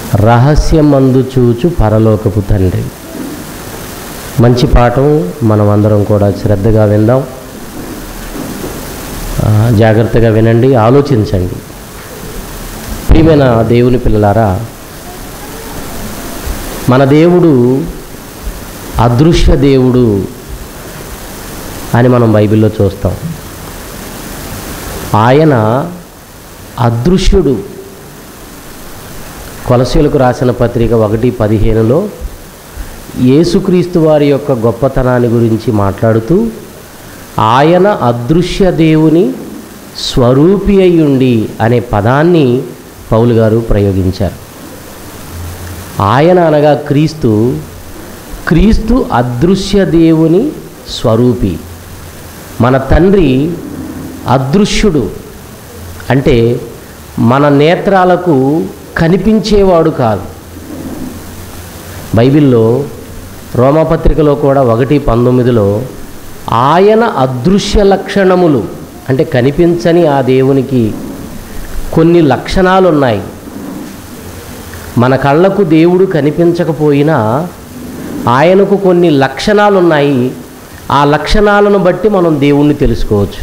రహస్యమందు చూచు పరలోకపు తండ్రి మంచి పాఠం మనం అందరం కూడా శ్రద్ధగా విందాం ఆ, జాగ్రత్తగా వినండి ఆలోచించండి ప్రియమైన దేవుని పిల్లలారా మన దేవుడు అదృశ్య దేవుడు అని మనం బైబిల్లో చూస్తాం ఆయన అదృశ్యుడు కొలసీలకు రాసిన పత్రిక ఒకటి పదిహేనులో యేసుక్రీస్తు వారి యొక్క గొప్పతనాన్ని గురించి మాట్లాడుతూ ఆయన అదృశ్య దేవుని స్వరూపి అయ్యుండి అనే పదాన్ని పౌలు గారు ప్రయోగించారు ఆయన అనగా క్రీస్తు క్రీస్తు అదృశ్య దేవుని స్వరూపి మన తండ్రి అదృశ్యుడు అంటే మన నేత్రాలకు కనిపించేవాడు కాదు బైబిల్లో రోమపత్రికలో కూడా ఒకటి పంతొమ్మిదిలో ఆయన అదృశ్య లక్షణములు అంటే కనిపించని ఆ దేవునికి కొన్ని లక్షణాలు ఉన్నాయి మన కళ్ళకు దేవుడు కనిపించకపోయినా ఆయనకు కొన్ని లక్షణాలు ఉన్నాయి ఆ లక్షణాలను బట్టి మనం దేవుణ్ణి తెలుసుకోవచ్చు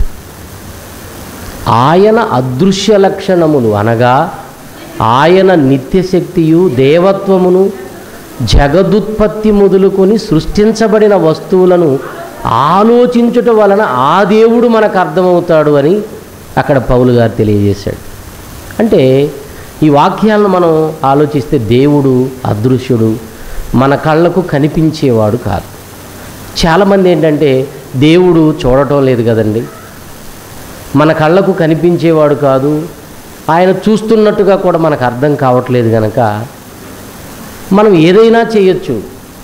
ఆయన అదృశ్య లక్షణములు అనగా ఆయన నిత్యశక్తియు దేవత్వమును జగదుత్పత్తి మొదలుకొని సృష్టించబడిన వస్తువులను ఆలోచించుట వలన ఆ దేవుడు మనకు అర్థమవుతాడు అని అక్కడ పౌలు గారు తెలియజేశాడు అంటే ఈ వాక్యాలను మనం ఆలోచిస్తే దేవుడు అదృశ్యుడు మన కళ్ళకు కనిపించేవాడు కాదు చాలామంది ఏంటంటే దేవుడు చూడటం లేదు కదండి మన కళ్ళకు కనిపించేవాడు కాదు ఆయన చూస్తున్నట్టుగా కూడా మనకు అర్థం కావట్లేదు కనుక మనం ఏదైనా చేయొచ్చు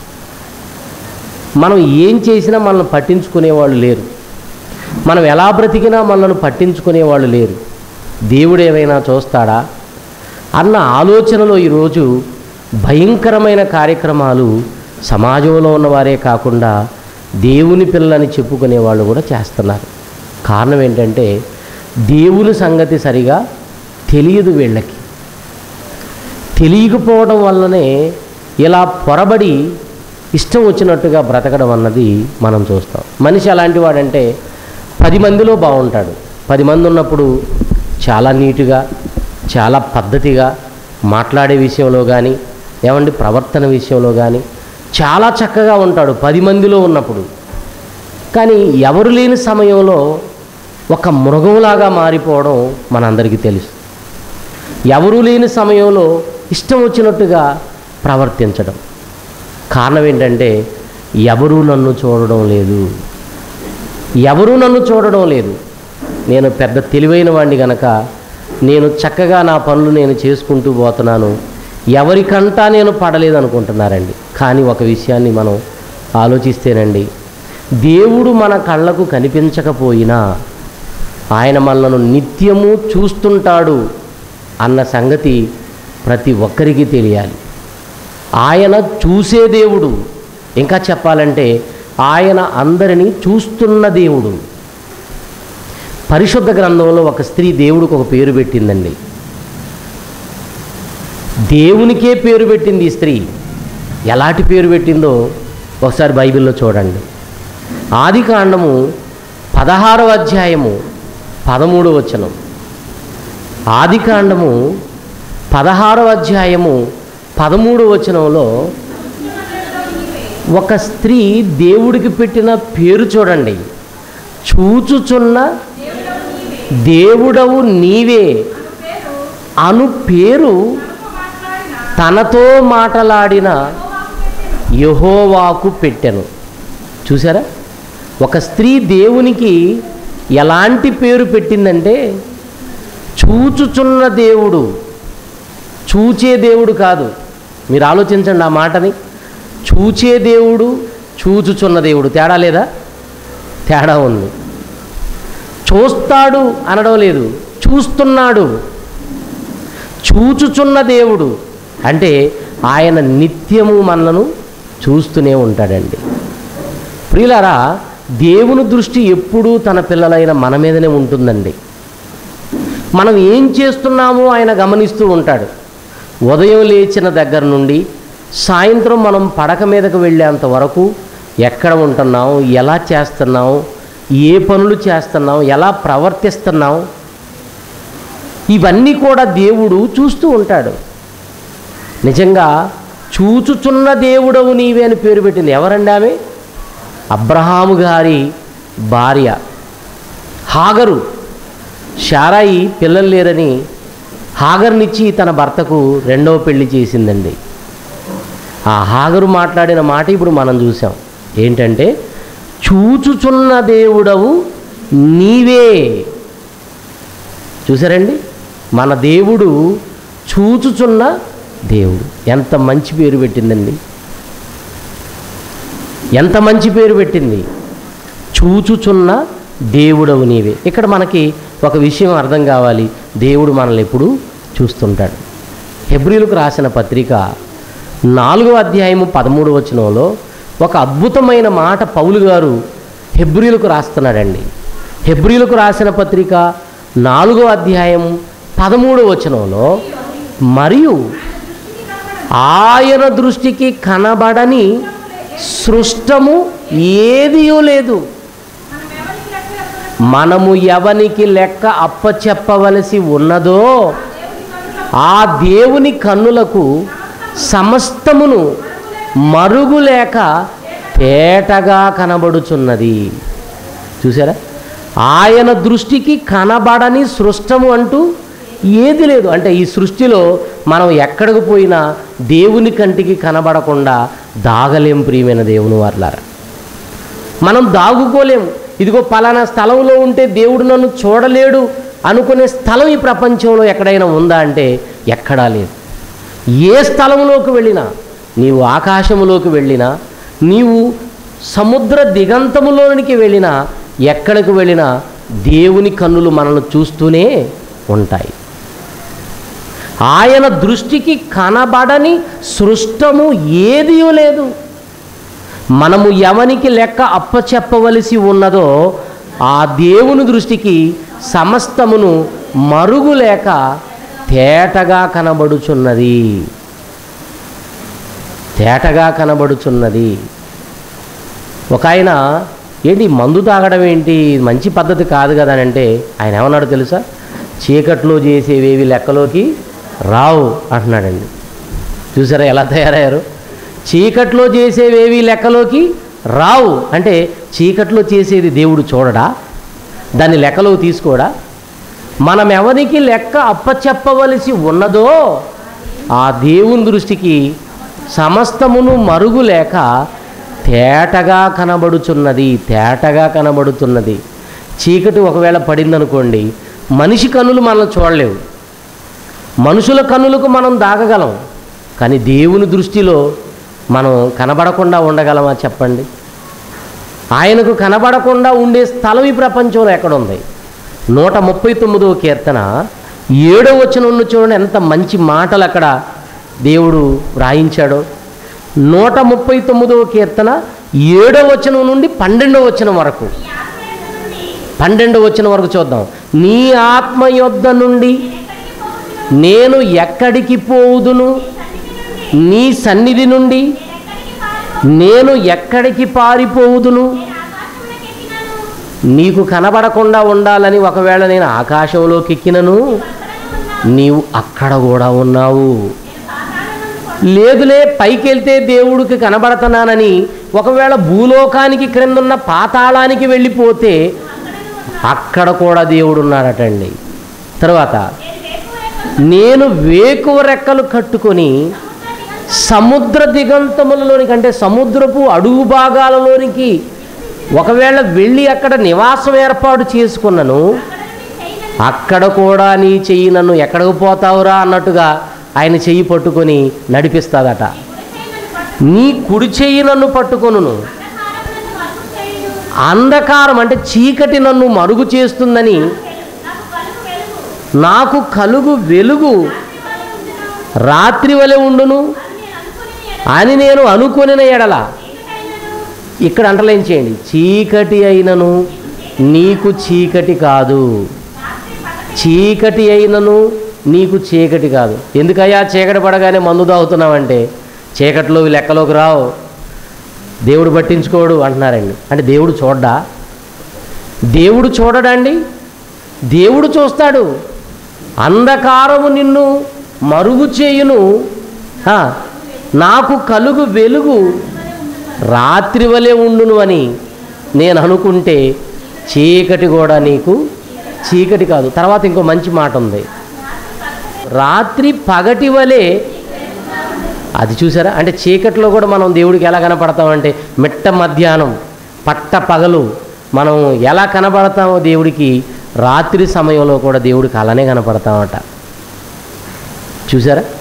మనం ఏం చేసినా మనల్ని పట్టించుకునేవాళ్ళు లేరు మనం ఎలా బ్రతికినా మనల్ని పట్టించుకునేవాళ్ళు లేరు దేవుడు ఏమైనా చూస్తాడా అన్న ఆలోచనలో ఈరోజు భయంకరమైన కార్యక్రమాలు సమాజంలో ఉన్నవారే కాకుండా దేవుని పిల్లని చెప్పుకునే వాళ్ళు కూడా చేస్తున్నారు కారణం ఏంటంటే దేవుని సంగతి సరిగా తెలియదు వీళ్ళకి తెలియకపోవడం వల్లనే ఇలా పొరబడి ఇష్టం వచ్చినట్టుగా బ్రతకడం అన్నది మనం చూస్తాం మనిషి అలాంటి వాడంటే పది మందిలో బాగుంటాడు పది మంది ఉన్నప్పుడు చాలా నీటుగా చాలా పద్ధతిగా మాట్లాడే విషయంలో కానీ ఏమండి ప్రవర్తన విషయంలో కానీ చాలా చక్కగా ఉంటాడు పది మందిలో ఉన్నప్పుడు కానీ ఎవరు లేని సమయంలో ఒక మృగంలాగా మారిపోవడం మనందరికీ తెలుసు ఎవరూ లేని సమయంలో ఇష్టం వచ్చినట్టుగా ప్రవర్తించడం కారణం ఏంటంటే ఎవరూ నన్ను చూడడం లేదు ఎవరూ నన్ను చూడడం లేదు నేను పెద్ద తెలివైన వాడిని గనక నేను చక్కగా నా పనులు నేను చేసుకుంటూ పోతున్నాను ఎవరికంటా నేను పడలేదు అనుకుంటున్నారండి కానీ ఒక విషయాన్ని మనం ఆలోచిస్తేనండి దేవుడు మన కళ్ళకు కనిపించకపోయినా ఆయన మనలను నిత్యము చూస్తుంటాడు అన్న సంగతి ప్రతి ఒక్కరికి తెలియాలి ఆయన చూసే దేవుడు ఇంకా చెప్పాలంటే ఆయన అందరినీ చూస్తున్న దేవుడు పరిశుద్ధ గ్రంథంలో ఒక స్త్రీ దేవుడికి ఒక పేరు పెట్టిందండి దేవునికే పేరు పెట్టింది ఈ స్త్రీ ఎలాంటి పేరు పెట్టిందో ఒకసారి బైబిల్లో చూడండి ఆది కాండము పదహారవ అధ్యాయము పదమూడు వచనం ఆది కాండము పదహారవ అధ్యాయము పదమూడు వచనంలో ఒక స్త్రీ దేవుడికి పెట్టిన పేరు చూడండి చూచుచున్న దేవుడవు నీవే అను పేరు తనతో మాటలాడిన యహోవాకు పెట్టెను చూసారా ఒక స్త్రీ దేవునికి ఎలాంటి పేరు పెట్టిందంటే చూచుచున్న దేవుడు చూచే దేవుడు కాదు మీరు ఆలోచించండి ఆ మాటని చూచే దేవుడు చూచుచున్న దేవుడు తేడా లేదా తేడా ఉంది చూస్తాడు అనడం లేదు చూస్తున్నాడు చూచుచున్న దేవుడు అంటే ఆయన నిత్యము మనలను చూస్తూనే ఉంటాడండి ప్రియులారా దేవుని దృష్టి ఎప్పుడూ తన పిల్లలైన మన మీదనే ఉంటుందండి మనం ఏం చేస్తున్నామో ఆయన గమనిస్తూ ఉంటాడు ఉదయం లేచిన దగ్గర నుండి సాయంత్రం మనం పడక మీదకు వెళ్ళేంత వరకు ఎక్కడ ఉంటున్నాం ఎలా చేస్తున్నాం ఏ పనులు చేస్తున్నాం ఎలా ప్రవర్తిస్తున్నాం ఇవన్నీ కూడా దేవుడు చూస్తూ ఉంటాడు నిజంగా చూచుచున్న దేవుడవు నీవే అని పేరు పెట్టింది ఎవరండి ఆమె అబ్రహాము గారి భార్య హాగరు షారాయి పిల్లలు లేరని హాగర్నిచ్చి తన భర్తకు రెండవ పెళ్లి చేసిందండి ఆ హాగరు మాట్లాడిన మాట ఇప్పుడు మనం చూసాం ఏంటంటే చూచుచున్న దేవుడవు నీవే చూసారండి మన దేవుడు చూచుచున్న దేవుడు ఎంత మంచి పేరు పెట్టిందండి ఎంత మంచి పేరు పెట్టింది చూచుచున్న దేవుడవు నీవే ఇక్కడ మనకి ఒక విషయం అర్థం కావాలి దేవుడు మనల్ని ఎప్పుడు చూస్తుంటాడు హెబ్రిలకు రాసిన పత్రిక నాలుగో అధ్యాయము పదమూడు వచనంలో ఒక అద్భుతమైన మాట పౌలు గారు హెబ్రిలకు రాస్తున్నాడండి హెబ్రిలకు రాసిన పత్రిక నాలుగో అధ్యాయం పదమూడు వచనంలో మరియు ఆయన దృష్టికి కనబడని సృష్టము ఏదియూ లేదు మనము ఎవనికి లెక్క అప్పచెప్పవలసి ఉన్నదో ఆ దేవుని కన్నులకు సమస్తమును మరుగులేక తేటగా కనబడుచున్నది చూసారా ఆయన దృష్టికి కనబడని సృష్టము అంటూ ఏది లేదు అంటే ఈ సృష్టిలో మనం ఎక్కడికి పోయినా దేవుని కంటికి కనబడకుండా దాగలేం ప్రియమైన దేవుని వార్లారా మనం దాగుకోలేం ఇదిగో పలానా స్థలంలో ఉంటే దేవుడు నన్ను చూడలేడు అనుకునే స్థలం ఈ ప్రపంచంలో ఎక్కడైనా ఉందా అంటే ఎక్కడా లేదు ఏ స్థలంలోకి వెళ్ళినా నీవు ఆకాశములోకి వెళ్ళినా నీవు సముద్ర దిగంతములోనికి వెళ్ళినా ఎక్కడికి వెళ్ళినా దేవుని కన్నులు మనల్ని చూస్తూనే ఉంటాయి ఆయన దృష్టికి కనబడని సృష్టము ఏదీ లేదు మనము ఎవనికి లెక్క అప్పచెప్పవలసి ఉన్నదో ఆ దేవుని దృష్టికి సమస్తమును మరుగులేక తేటగా కనబడుచున్నది తేటగా కనబడుచున్నది ఒక ఆయన ఏంటి మందు తాగడం ఏంటి ఇది మంచి పద్ధతి కాదు కదా అని అంటే ఆయన ఏమన్నాడు తెలుసా చీకట్లో చేసేవేవి లెక్కలోకి రావు అంటున్నాడండి చూసారా ఎలా తయారయ్యారు చీకట్లో చేసేవేవి లెక్కలోకి రావు అంటే చీకట్లో చేసేది దేవుడు చూడడా దాన్ని లెక్కలోకి తీసుకోడా మనం ఎవరికి లెక్క అప్పచెప్పవలసి ఉన్నదో ఆ దేవుని దృష్టికి సమస్తమును మరుగు లేక తేటగా కనబడుచున్నది తేటగా కనబడుతున్నది చీకటి ఒకవేళ పడిందనుకోండి మనిషి కన్నులు మనం చూడలేవు మనుషుల కన్నులకు మనం దాగగలం కానీ దేవుని దృష్టిలో మనం కనబడకుండా ఉండగలమా చెప్పండి ఆయనకు కనబడకుండా ఉండే స్థలం ఈ ప్రపంచంలో ఎక్కడుంది నూట ముప్పై తొమ్మిదవ కీర్తన ఏడో వచనం ఉన్న చూడండి ఎంత మంచి మాటలు అక్కడ దేవుడు వ్రాయించాడో నూట ముప్పై తొమ్మిదవ కీర్తన ఏడో వచనం నుండి పన్నెండో వచనం వరకు పన్నెండో వచనం వరకు చూద్దాం నీ ఆత్మ యొద్ద నుండి నేను ఎక్కడికి పోవుదును నీ సన్నిధి నుండి నేను ఎక్కడికి పారిపోవుదును నీకు కనబడకుండా ఉండాలని ఒకవేళ నేను ఆకాశంలోకి ఎక్కినను నీవు అక్కడ కూడా ఉన్నావు లేదులే పైకి వెళ్తే దేవుడికి కనబడుతున్నానని ఒకవేళ భూలోకానికి క్రిందున్న పాతాళానికి వెళ్ళిపోతే అక్కడ కూడా దేవుడు ఉన్నాడటండి తర్వాత నేను వేకువ రెక్కలు కట్టుకొని సముద్ర దిగంతములలోనికి అంటే సముద్రపు అడుగు భాగాలలోనికి ఒకవేళ వెళ్ళి అక్కడ నివాసం ఏర్పాటు చేసుకున్నను అక్కడ కూడా నీ చెయ్యి నన్ను ఎక్కడికి పోతావురా అన్నట్టుగా ఆయన చెయ్యి పట్టుకొని నడిపిస్తాదట నీ కుడి చెయ్యి నన్ను పట్టుకొనును అంధకారం అంటే చీకటి నన్ను మరుగు చేస్తుందని నాకు కలుగు వెలుగు రాత్రి వలె ఉండును అని నేను అనుకొనిన ఎడల ఇక్కడ అంటలేం చేయండి చీకటి అయినను నీకు చీకటి కాదు చీకటి అయినను నీకు చీకటి కాదు ఎందుకయ్యా చీకటి పడగానే మందు తాగుతున్నావంటే చీకట్లో లెక్కలోకి రావు దేవుడు పట్టించుకోడు అంటున్నారండి అంటే దేవుడు చూడ్డా దేవుడు చూడడండి దేవుడు చూస్తాడు అంధకారము నిన్ను మరుగు చేయును ఆ, నాకు కలుగు వెలుగు రాత్రి వలె ఉండును అని నేను అనుకుంటే చీకటి కూడా నీకు చీకటి కాదు తర్వాత ఇంకో మంచి మాట ఉంది రాత్రి పగటి వలె అది చూసారా అంటే చీకట్లో కూడా మనం దేవుడికి ఎలా కనపడతామంటే మిట్ట మధ్యాహ్నం పట్ట పగలు మనం ఎలా కనపడతామో దేవుడికి రాత్రి సమయంలో కూడా దేవుడికి అలానే కనపడతామట చూసారా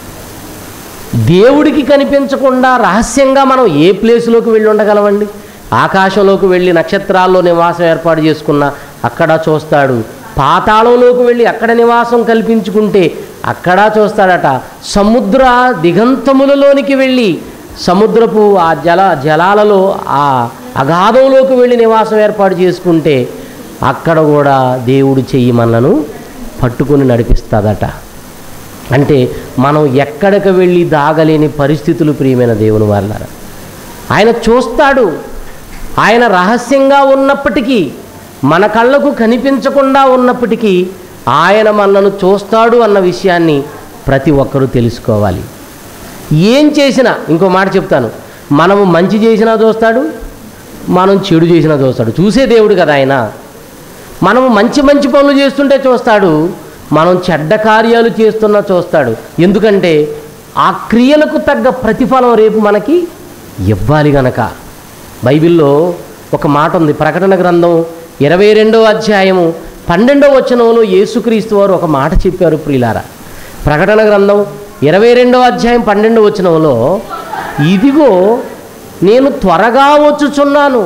దేవుడికి కనిపించకుండా రహస్యంగా మనం ఏ ప్లేస్లోకి వెళ్ళి ఉండగలమండి ఆకాశంలోకి వెళ్ళి నక్షత్రాల్లో నివాసం ఏర్పాటు చేసుకున్న అక్కడ చూస్తాడు పాతాళంలోకి వెళ్ళి అక్కడ నివాసం కల్పించుకుంటే అక్కడ చూస్తాడట సముద్ర దిగంతములలోనికి వెళ్ళి సముద్రపు ఆ జల జలాలలో ఆ అగాధంలోకి వెళ్ళి నివాసం ఏర్పాటు చేసుకుంటే అక్కడ కూడా దేవుడు చెయ్యి మనలను పట్టుకొని నడిపిస్తాదట అంటే మనం ఎక్కడికి వెళ్ళి దాగలేని పరిస్థితులు ప్రియమైన దేవుని వాళ్ళారా ఆయన చూస్తాడు ఆయన రహస్యంగా ఉన్నప్పటికీ మన కళ్ళకు కనిపించకుండా ఉన్నప్పటికీ ఆయన మనను చూస్తాడు అన్న విషయాన్ని ప్రతి ఒక్కరూ తెలుసుకోవాలి ఏం చేసినా ఇంకో మాట చెప్తాను మనము మంచి చేసినా చూస్తాడు మనం చెడు చేసినా చూస్తాడు చూసే దేవుడు కదా ఆయన మనము మంచి మంచి పనులు చేస్తుంటే చూస్తాడు మనం చెడ్డ కార్యాలు చేస్తున్నా చూస్తాడు ఎందుకంటే ఆ క్రియలకు తగ్గ ప్రతిఫలం రేపు మనకి ఇవ్వాలి గనక బైబిల్లో ఒక మాట ఉంది ప్రకటన గ్రంథం ఇరవై రెండో అధ్యాయము పన్నెండో వచనంలో యేసుక్రీస్తు వారు ఒక మాట చెప్పారు ప్రియులారా ప్రకటన గ్రంథం ఇరవై రెండో అధ్యాయం పన్నెండో వచనంలో ఇదిగో నేను త్వరగా వచ్చుచున్నాను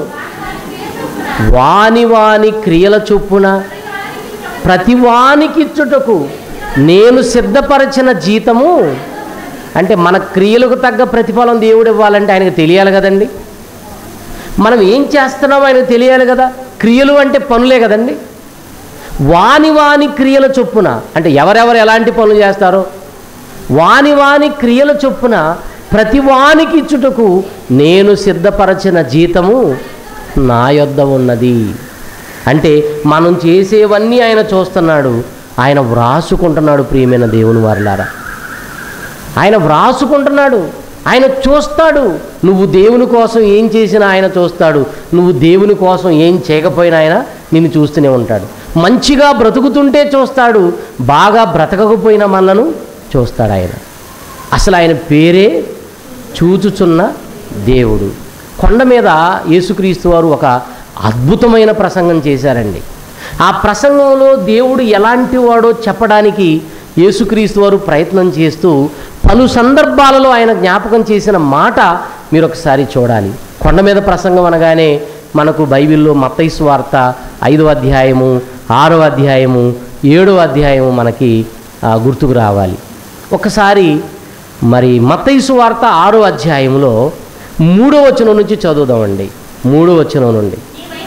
వాని వాని క్రియల చొప్పున ప్రతి వానికిచ్చుటకు నేను సిద్ధపరచిన జీతము అంటే మన క్రియలకు తగ్గ ప్రతిఫలం దేవుడు ఇవ్వాలంటే ఆయనకు తెలియాలి కదండి మనం ఏం చేస్తున్నామో ఆయనకు తెలియాలి కదా క్రియలు అంటే పనులే కదండి వాని వాని క్రియల చొప్పున అంటే ఎవరెవరు ఎలాంటి పనులు చేస్తారో వాని వాని క్రియల చొప్పున ప్రతి వానికి ఇచ్చుటకు నేను సిద్ధపరచిన జీతము నా యొద్ద ఉన్నది అంటే మనం చేసేవన్నీ ఆయన చూస్తున్నాడు ఆయన వ్రాసుకుంటున్నాడు ప్రియమైన దేవుని వారిలారా ఆయన వ్రాసుకుంటున్నాడు ఆయన చూస్తాడు నువ్వు దేవుని కోసం ఏం చేసినా ఆయన చూస్తాడు నువ్వు దేవుని కోసం ఏం చేయకపోయినా ఆయన నిన్ను చూస్తూనే ఉంటాడు మంచిగా బ్రతుకుతుంటే చూస్తాడు బాగా బ్రతకకపోయినా మనలను చూస్తాడు ఆయన అసలు ఆయన పేరే చూచుచున్న దేవుడు కొండ మీద యేసుక్రీస్తు వారు ఒక అద్భుతమైన ప్రసంగం చేశారండి ఆ ప్రసంగంలో దేవుడు ఎలాంటి వాడో చెప్పడానికి యేసుక్రీస్తు వారు ప్రయత్నం చేస్తూ పలు సందర్భాలలో ఆయన జ్ఞాపకం చేసిన మాట మీరు ఒకసారి చూడాలి కొండ మీద ప్రసంగం అనగానే మనకు బైబిల్లో మత్తైసు వార్త ఐదో అధ్యాయము ఆరో అధ్యాయము ఏడో అధ్యాయము మనకి ఆ, గుర్తుకు రావాలి ఒకసారి మరి మత్తైసు వార్త ఆరో అధ్యాయంలో మూడో వచనం నుంచి చదువుదామండి మూడో వచనం నుండి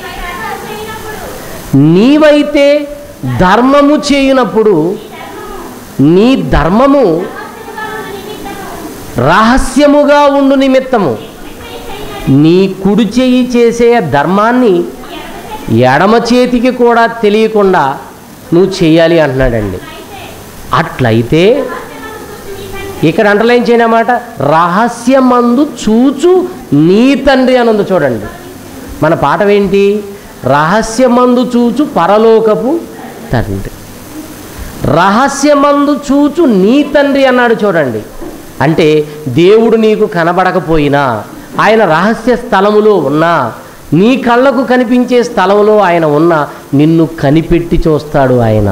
నీవైతే ధర్మము చేయునప్పుడు నీ ధర్మము రహస్యముగా ఉండు నిమిత్తము నీ కుడి చెయ్యి చేసే ధర్మాన్ని ఎడమ చేతికి కూడా తెలియకుండా నువ్వు చేయాలి అంటున్నాడండి అట్లయితే ఇక్కడ అంటలేం చేయని మాట రహస్యమందు చూచు నీ తండ్రి అని ఉంది చూడండి మన పాట ఏంటి రహస్యమందు చూచు పరలోకపు తండ్రి రహస్యమందు చూచు నీ తండ్రి అన్నాడు చూడండి అంటే దేవుడు నీకు కనబడకపోయినా ఆయన రహస్య స్థలములో ఉన్నా నీ కళ్ళకు కనిపించే స్థలంలో ఆయన ఉన్నా నిన్ను కనిపెట్టి చూస్తాడు ఆయన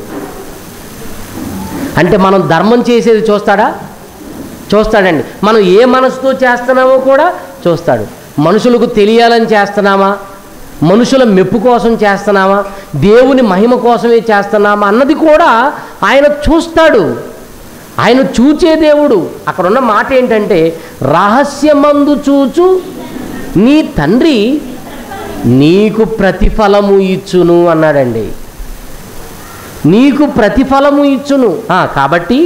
అంటే మనం ధర్మం చేసేది చూస్తాడా చూస్తాడండి మనం ఏ మనసుతో చేస్తున్నామో కూడా చూస్తాడు మనుషులకు తెలియాలని చేస్తున్నామా మనుషుల మెప్పు కోసం చేస్తున్నామా దేవుని మహిమ కోసమే చేస్తున్నామా అన్నది కూడా ఆయన చూస్తాడు ఆయన చూచే దేవుడు అక్కడ ఉన్న మాట ఏంటంటే రహస్యమందు చూచు నీ తండ్రి నీకు ప్రతిఫలము ఇచ్చును అన్నాడండి నీకు ప్రతిఫలము ఇచ్చును ఆ, కాబట్టి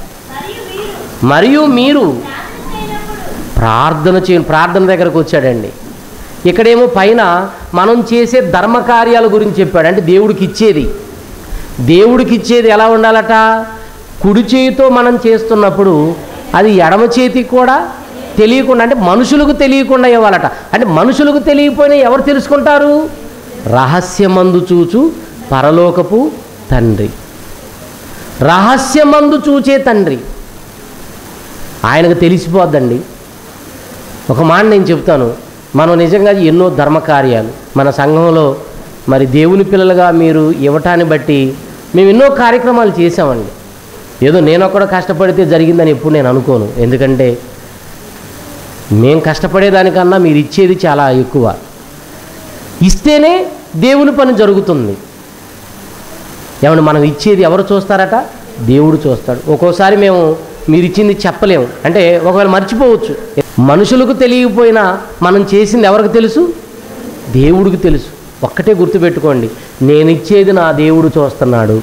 మరియు మీరు ప్రార్థన చేయ ప్రార్థన దగ్గరకు వచ్చాడండి ఇక్కడేమో పైన మనం చేసే ధర్మకార్యాల గురించి చెప్పాడు అంటే దేవుడికి ఇచ్చేది దేవుడికి ఇచ్చేది ఎలా ఉండాలట కుడి చేతితో మనం చేస్తున్నప్పుడు అది ఎడమ చేతికి కూడా తెలియకుండా అంటే మనుషులకు తెలియకుండా ఇవ్వాలట అంటే మనుషులకు తెలియకపోయినా ఎవరు తెలుసుకుంటారు రహస్యమందు చూచు పరలోకపు తండ్రి రహస్యమందు చూచే తండ్రి ఆయనకు తెలిసిపోద్దండి ఒక మాట నేను చెప్తాను మనం నిజంగా ఎన్నో ధర్మకార్యాలు మన సంఘంలో మరి దేవుని పిల్లలుగా మీరు ఇవ్వటాన్ని బట్టి మేము ఎన్నో కార్యక్రమాలు చేసామండి ఏదో నేను ఒక్కడ కష్టపడితే జరిగిందని ఎప్పుడు నేను అనుకోను ఎందుకంటే మేము కష్టపడేదానికన్నా మీరు ఇచ్చేది చాలా ఎక్కువ ఇస్తేనే దేవుని పని జరుగుతుంది ఏమన్నా మనం ఇచ్చేది ఎవరు చూస్తారట దేవుడు చూస్తాడు ఒక్కోసారి మేము మీరు ఇచ్చింది చెప్పలేము అంటే ఒకవేళ మర్చిపోవచ్చు మనుషులకు తెలియకపోయినా మనం చేసింది ఎవరికి తెలుసు దేవుడికి తెలుసు ఒక్కటే గుర్తుపెట్టుకోండి నేను ఇచ్చేది నా దేవుడు చూస్తున్నాడు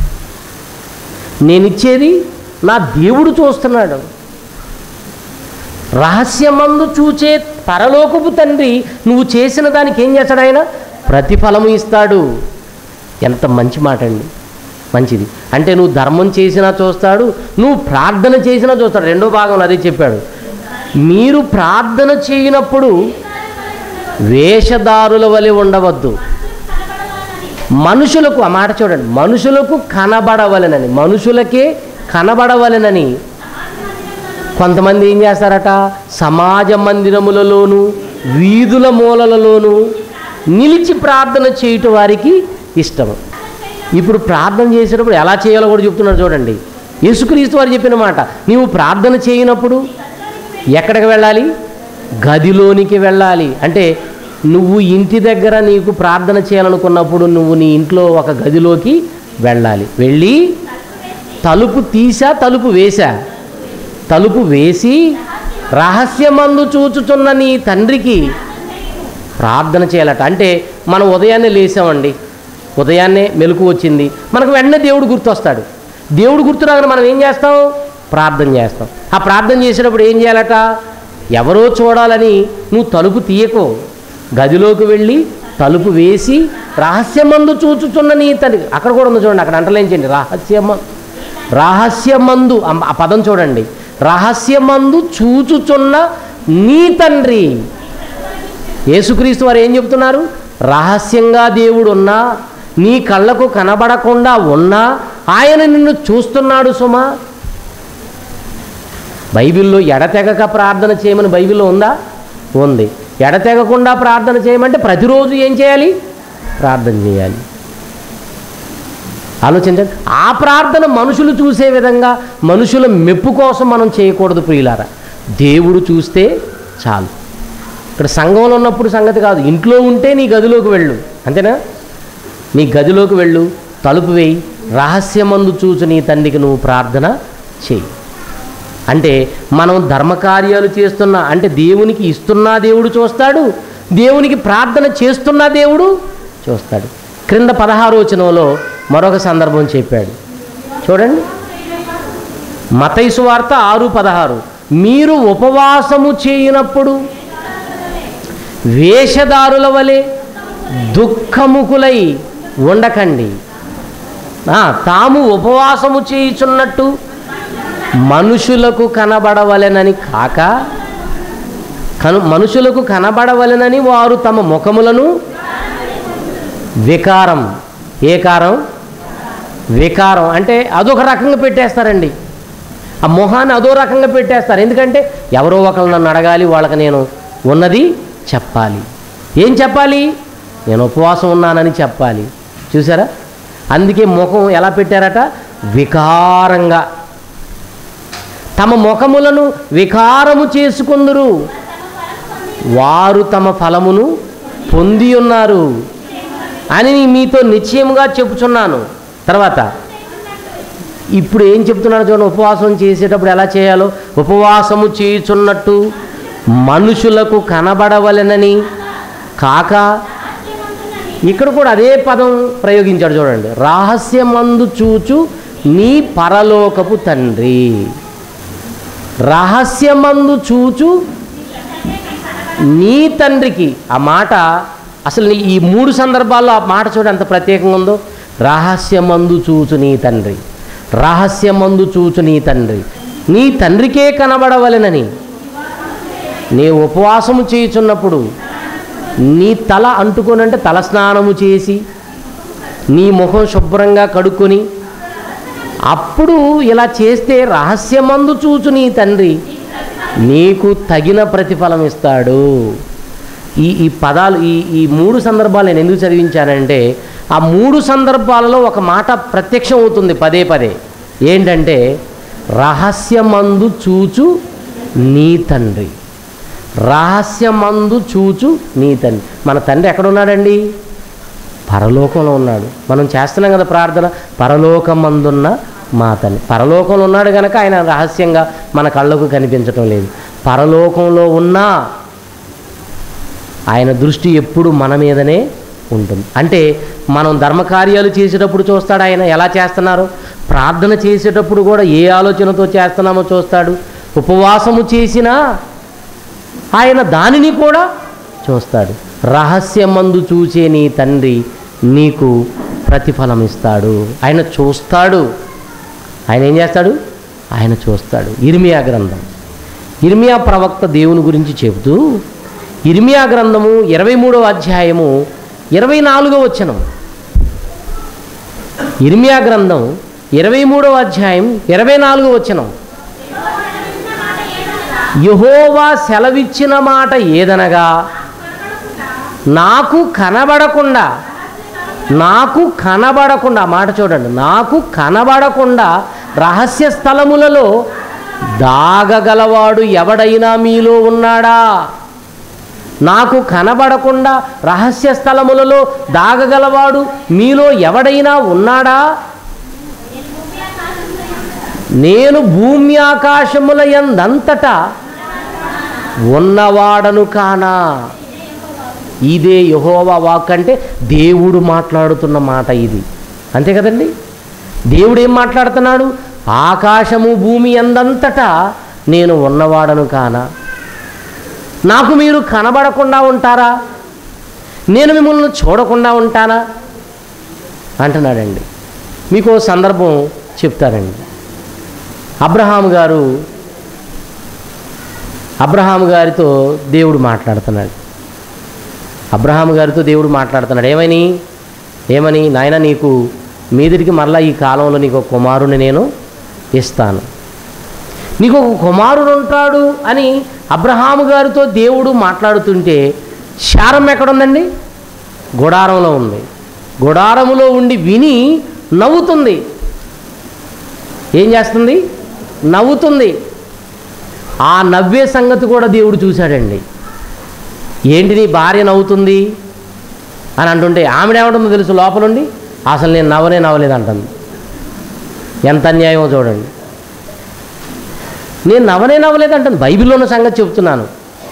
నేనిచ్చేది నా దేవుడు చూస్తున్నాడు రహస్యమందు చూచే పరలోకపు తండ్రి నువ్వు చేసిన దానికి ఏం చేస్తాడు ఆయన ప్రతిఫలము ఇస్తాడు ఎంత మంచి మాట అండి మంచిది అంటే నువ్వు ధర్మం చేసినా చూస్తాడు నువ్వు ప్రార్థన చేసినా చూస్తాడు రెండో భాగంలో అదే చెప్పాడు మీరు ప్రార్థన చేయనప్పుడు వేషధారుల వలె ఉండవద్దు మనుషులకు ఆ మాట చూడండి మనుషులకు కనబడవలెనని మనుషులకే కనబడవలెనని కొంతమంది ఏం చేస్తారట సమాజ మందిరములలోను వీధుల మూలలలోను నిలిచి ప్రార్థన చేయటం వారికి ఇష్టం ఇప్పుడు ప్రార్థన చేసేటప్పుడు ఎలా చేయాలో కూడా చెప్తున్నాడు చూడండి యేసుక్రీస్తు వారు చెప్పిన మాట నీవు ప్రార్థన చేయనప్పుడు ఎక్కడికి వెళ్ళాలి గదిలోనికి వెళ్ళాలి అంటే నువ్వు ఇంటి దగ్గర నీకు ప్రార్థన చేయాలనుకున్నప్పుడు నువ్వు నీ ఇంట్లో ఒక గదిలోకి వెళ్ళాలి వెళ్ళి తలుపు తీసా తలుపు వేసా తలుపు వేసి రహస్యమందు చూచుచున్న నీ తండ్రికి ప్రార్థన చేయాలట అంటే మనం ఉదయాన్నే లేసామండి ఉదయాన్నే మెలకు వచ్చింది మనకు వెంటనే దేవుడు గుర్తొస్తాడు దేవుడు గుర్తు రాగానే మనం ఏం చేస్తాం ప్రార్థన చేస్తాం ఆ ప్రార్థన చేసేటప్పుడు ఏం చేయాలట ఎవరో చూడాలని నువ్వు తలుపు తీయకో గదిలోకి వెళ్ళి తలుపు వేసి రహస్యమందు చూచుచున్న నీ తండ్రి అక్కడ కూడా ఉంది చూడండి అక్కడ అంటలేంచండి రహస్యమ రహస్యమందు అమ్మ- ఆ పదం చూడండి రహస్యమందు చూచుచున్న నీ తండ్రి యేసుక్రీస్తు వారు ఏం చెప్తున్నారు రహస్యంగా దేవుడు ఉన్నా నీ కళ్ళకు కనబడకుండా ఉన్నా ఆయన నిన్ను చూస్తున్నాడు సుమా బైబిల్లో ఎడతెగక ప్రార్థన చేయమని బైబిల్లో ఉందా ఉంది ఎడతెగకుండా ప్రార్థన చేయమంటే ప్రతిరోజు ఏం చేయాలి ప్రార్థన చేయాలి ఆలోచించండి ఆ ప్రార్థన మనుషులు చూసే విధంగా మనుషుల మెప్పు కోసం మనం చేయకూడదు ప్రియులారా దేవుడు చూస్తే చాలు ఇక్కడ సంఘంలో ఉన్నప్పుడు సంగతి కాదు ఇంట్లో ఉంటే నీ గదిలోకి వెళ్ళు అంతేనా నీ గదిలోకి వెళ్ళు తలుపు వేయి రహస్యమందు చూసి నీ తండ్రికి నువ్వు ప్రార్థన చేయి అంటే మనం ధర్మకార్యాలు చేస్తున్నా అంటే దేవునికి ఇస్తున్నా దేవుడు చూస్తాడు దేవునికి ప్రార్థన చేస్తున్నా దేవుడు చూస్తాడు క్రింద పదహారు వచనంలో మరొక సందర్భం చెప్పాడు చూడండి మతైసు వార్త ఆరు పదహారు మీరు ఉపవాసము చేయనప్పుడు వేషధారుల వలె దుఃఖముకులై ఉండకండి ఆ, తాము ఉపవాసము చేయుచున్నట్టు మనుషులకు కనబడవలెనని కాక కను మనుషులకు కనబడవలెనని వారు తమ ముఖములను వికారం ఏ కారం వికారం అంటే అదొక రకంగా పెట్టేస్తారండి ఆ మొహాన్ని అదో రకంగా పెట్టేస్తారు ఎందుకంటే ఎవరో ఒకరు నన్ను అడగాలి వాళ్ళకి నేను ఉన్నది చెప్పాలి ఏం చెప్పాలి నేను ఉపవాసం ఉన్నానని చెప్పాలి చూసారా అందుకే ముఖం ఎలా పెట్టారట వికారంగా తమ ముఖములను వికారము చేసుకుందురు వారు తమ ఫలమును పొంది ఉన్నారు అని మీతో నిశ్చయముగా చెప్పుచున్నాను తర్వాత ఇప్పుడు ఏం చెప్తున్నాడు చూడండి ఉపవాసం చేసేటప్పుడు ఎలా చేయాలో ఉపవాసము చేయుచున్నట్టు మనుషులకు కనబడవలెనని కాక ఇక్కడ కూడా అదే పదం ప్రయోగించాడు చూడండి రహస్యమందు చూచు నీ పరలోకపు తండ్రి రహస్యమందు చూచు నీ తండ్రికి ఆ మాట అసలు నీ- ఈ మూడు సందర్భాల్లో ఆ మాట చూడ ఎంత ప్రత్యేకంగా ఉందో రహస్యమందు చూచు నీ తండ్రి రహస్యమందు చూచు నీ తండ్రి నీ తండ్రికే కనబడవలెనని నీ ఉపవాసము చేయుచున్నప్పుడు నీ తల అంటుకొనంటే తల స్నానము చేసి నీ ముఖం శుభ్రంగా కడుక్కొని అప్పుడు ఇలా చేస్తే రహస్యమందు చూచు నీ తండ్రి నీకు తగిన ప్రతిఫలం ఇస్తాడు ఈ ఈ పదాలు ఈ ఈ మూడు సందర్భాలు నేను ఎందుకు చదివించానంటే ఆ మూడు సందర్భాలలో ఒక మాట ప్రత్యక్షం అవుతుంది పదే పదే ఏంటంటే రహస్యమందు చూచు నీ తండ్రి రహస్యమందు చూచు నీ తండ్రి మన తండ్రి ఎక్కడ ఉన్నాడండి పరలోకంలో ఉన్నాడు మనం చేస్తున్నాం కదా ప్రార్థన పరలోకమందున్న మా తండ్రి పరలోకంలో ఉన్నాడు కనుక ఆయన రహస్యంగా మన కళ్ళకు కనిపించటం లేదు పరలోకంలో ఉన్నా ఆయన దృష్టి ఎప్పుడు మన మీదనే ఉంటుంది అంటే మనం ధర్మకార్యాలు చేసేటప్పుడు చూస్తాడు ఆయన ఎలా చేస్తున్నారు ప్రార్థన చేసేటప్పుడు కూడా ఏ ఆలోచనతో చేస్తున్నామో చూస్తాడు ఉపవాసము చేసినా ఆయన దానిని కూడా చూస్తాడు రహస్యమందు చూసే నీ తండ్రి నీకు ప్రతిఫలం ఇస్తాడు ఆయన చూస్తాడు ఆయన ఏం చేస్తాడు ఆయన చూస్తాడు ఇర్మియా గ్రంథం ఇర్మియా ప్రవక్త దేవుని గురించి చెబుతూ ఇర్మియా గ్రంథము ఇరవై మూడవ అధ్యాయము ఇరవై నాలుగో వచనం ఇర్మియా గ్రంథం ఇరవై మూడవ అధ్యాయం ఇరవై నాలుగో వచనం యహోవా సెలవిచ్చిన మాట ఏదనగా నాకు కనబడకుండా నాకు కనబడకుండా ఆ మాట చూడండి నాకు కనబడకుండా రహస్య స్థలములలో దాగగలవాడు ఎవడైనా మీలో ఉన్నాడా నాకు కనబడకుండా రహస్య స్థలములలో దాగగలవాడు మీలో ఎవడైనా ఉన్నాడా నేను భూమి ఆకాశముల ఎందంతటా ఉన్నవాడను కానా ఇదే యహోవా వాక్ అంటే దేవుడు మాట్లాడుతున్న మాట ఇది అంతే కదండి దేవుడు ఏం మాట్లాడుతున్నాడు ఆకాశము భూమి ఎందంతటా నేను ఉన్నవాడను కానా నాకు మీరు కనబడకుండా ఉంటారా నేను మిమ్మల్ని చూడకుండా ఉంటానా అంటున్నాడండి మీకు ఓ సందర్భం చెప్తారండి అబ్రహాం గారు అబ్రహాం గారితో దేవుడు మాట్లాడుతున్నాడు అబ్రహాం గారితో దేవుడు మాట్లాడుతున్నాడు ఏమని ఏమని నాయన నీకు మీదిరికి మరలా ఈ కాలంలో నీకు ఒక కుమారుని నేను ఇస్తాను నీకు ఒక కుమారుడు ఉంటాడు అని అబ్రహాము గారితో దేవుడు మాట్లాడుతుంటే శారం ఎక్కడుందండి గుడారంలో ఉంది గుడారములో ఉండి విని నవ్వుతుంది ఏం చేస్తుంది నవ్వుతుంది ఆ నవ్వే సంగతి కూడా దేవుడు చూశాడండి ఏంటి నీ భార్య నవ్వుతుంది అని అంటుంటే ఆమెడేమంటుందో తెలుసు లోపలుండి అసలు నేను నవ్వనే నవ్వలేదు అంటుంది ఎంత అన్యాయమో చూడండి నేను నవ్వనే నవ్వలేదు అంటుంది బైబిల్లో ఉన్న సంగతి చెప్తున్నాను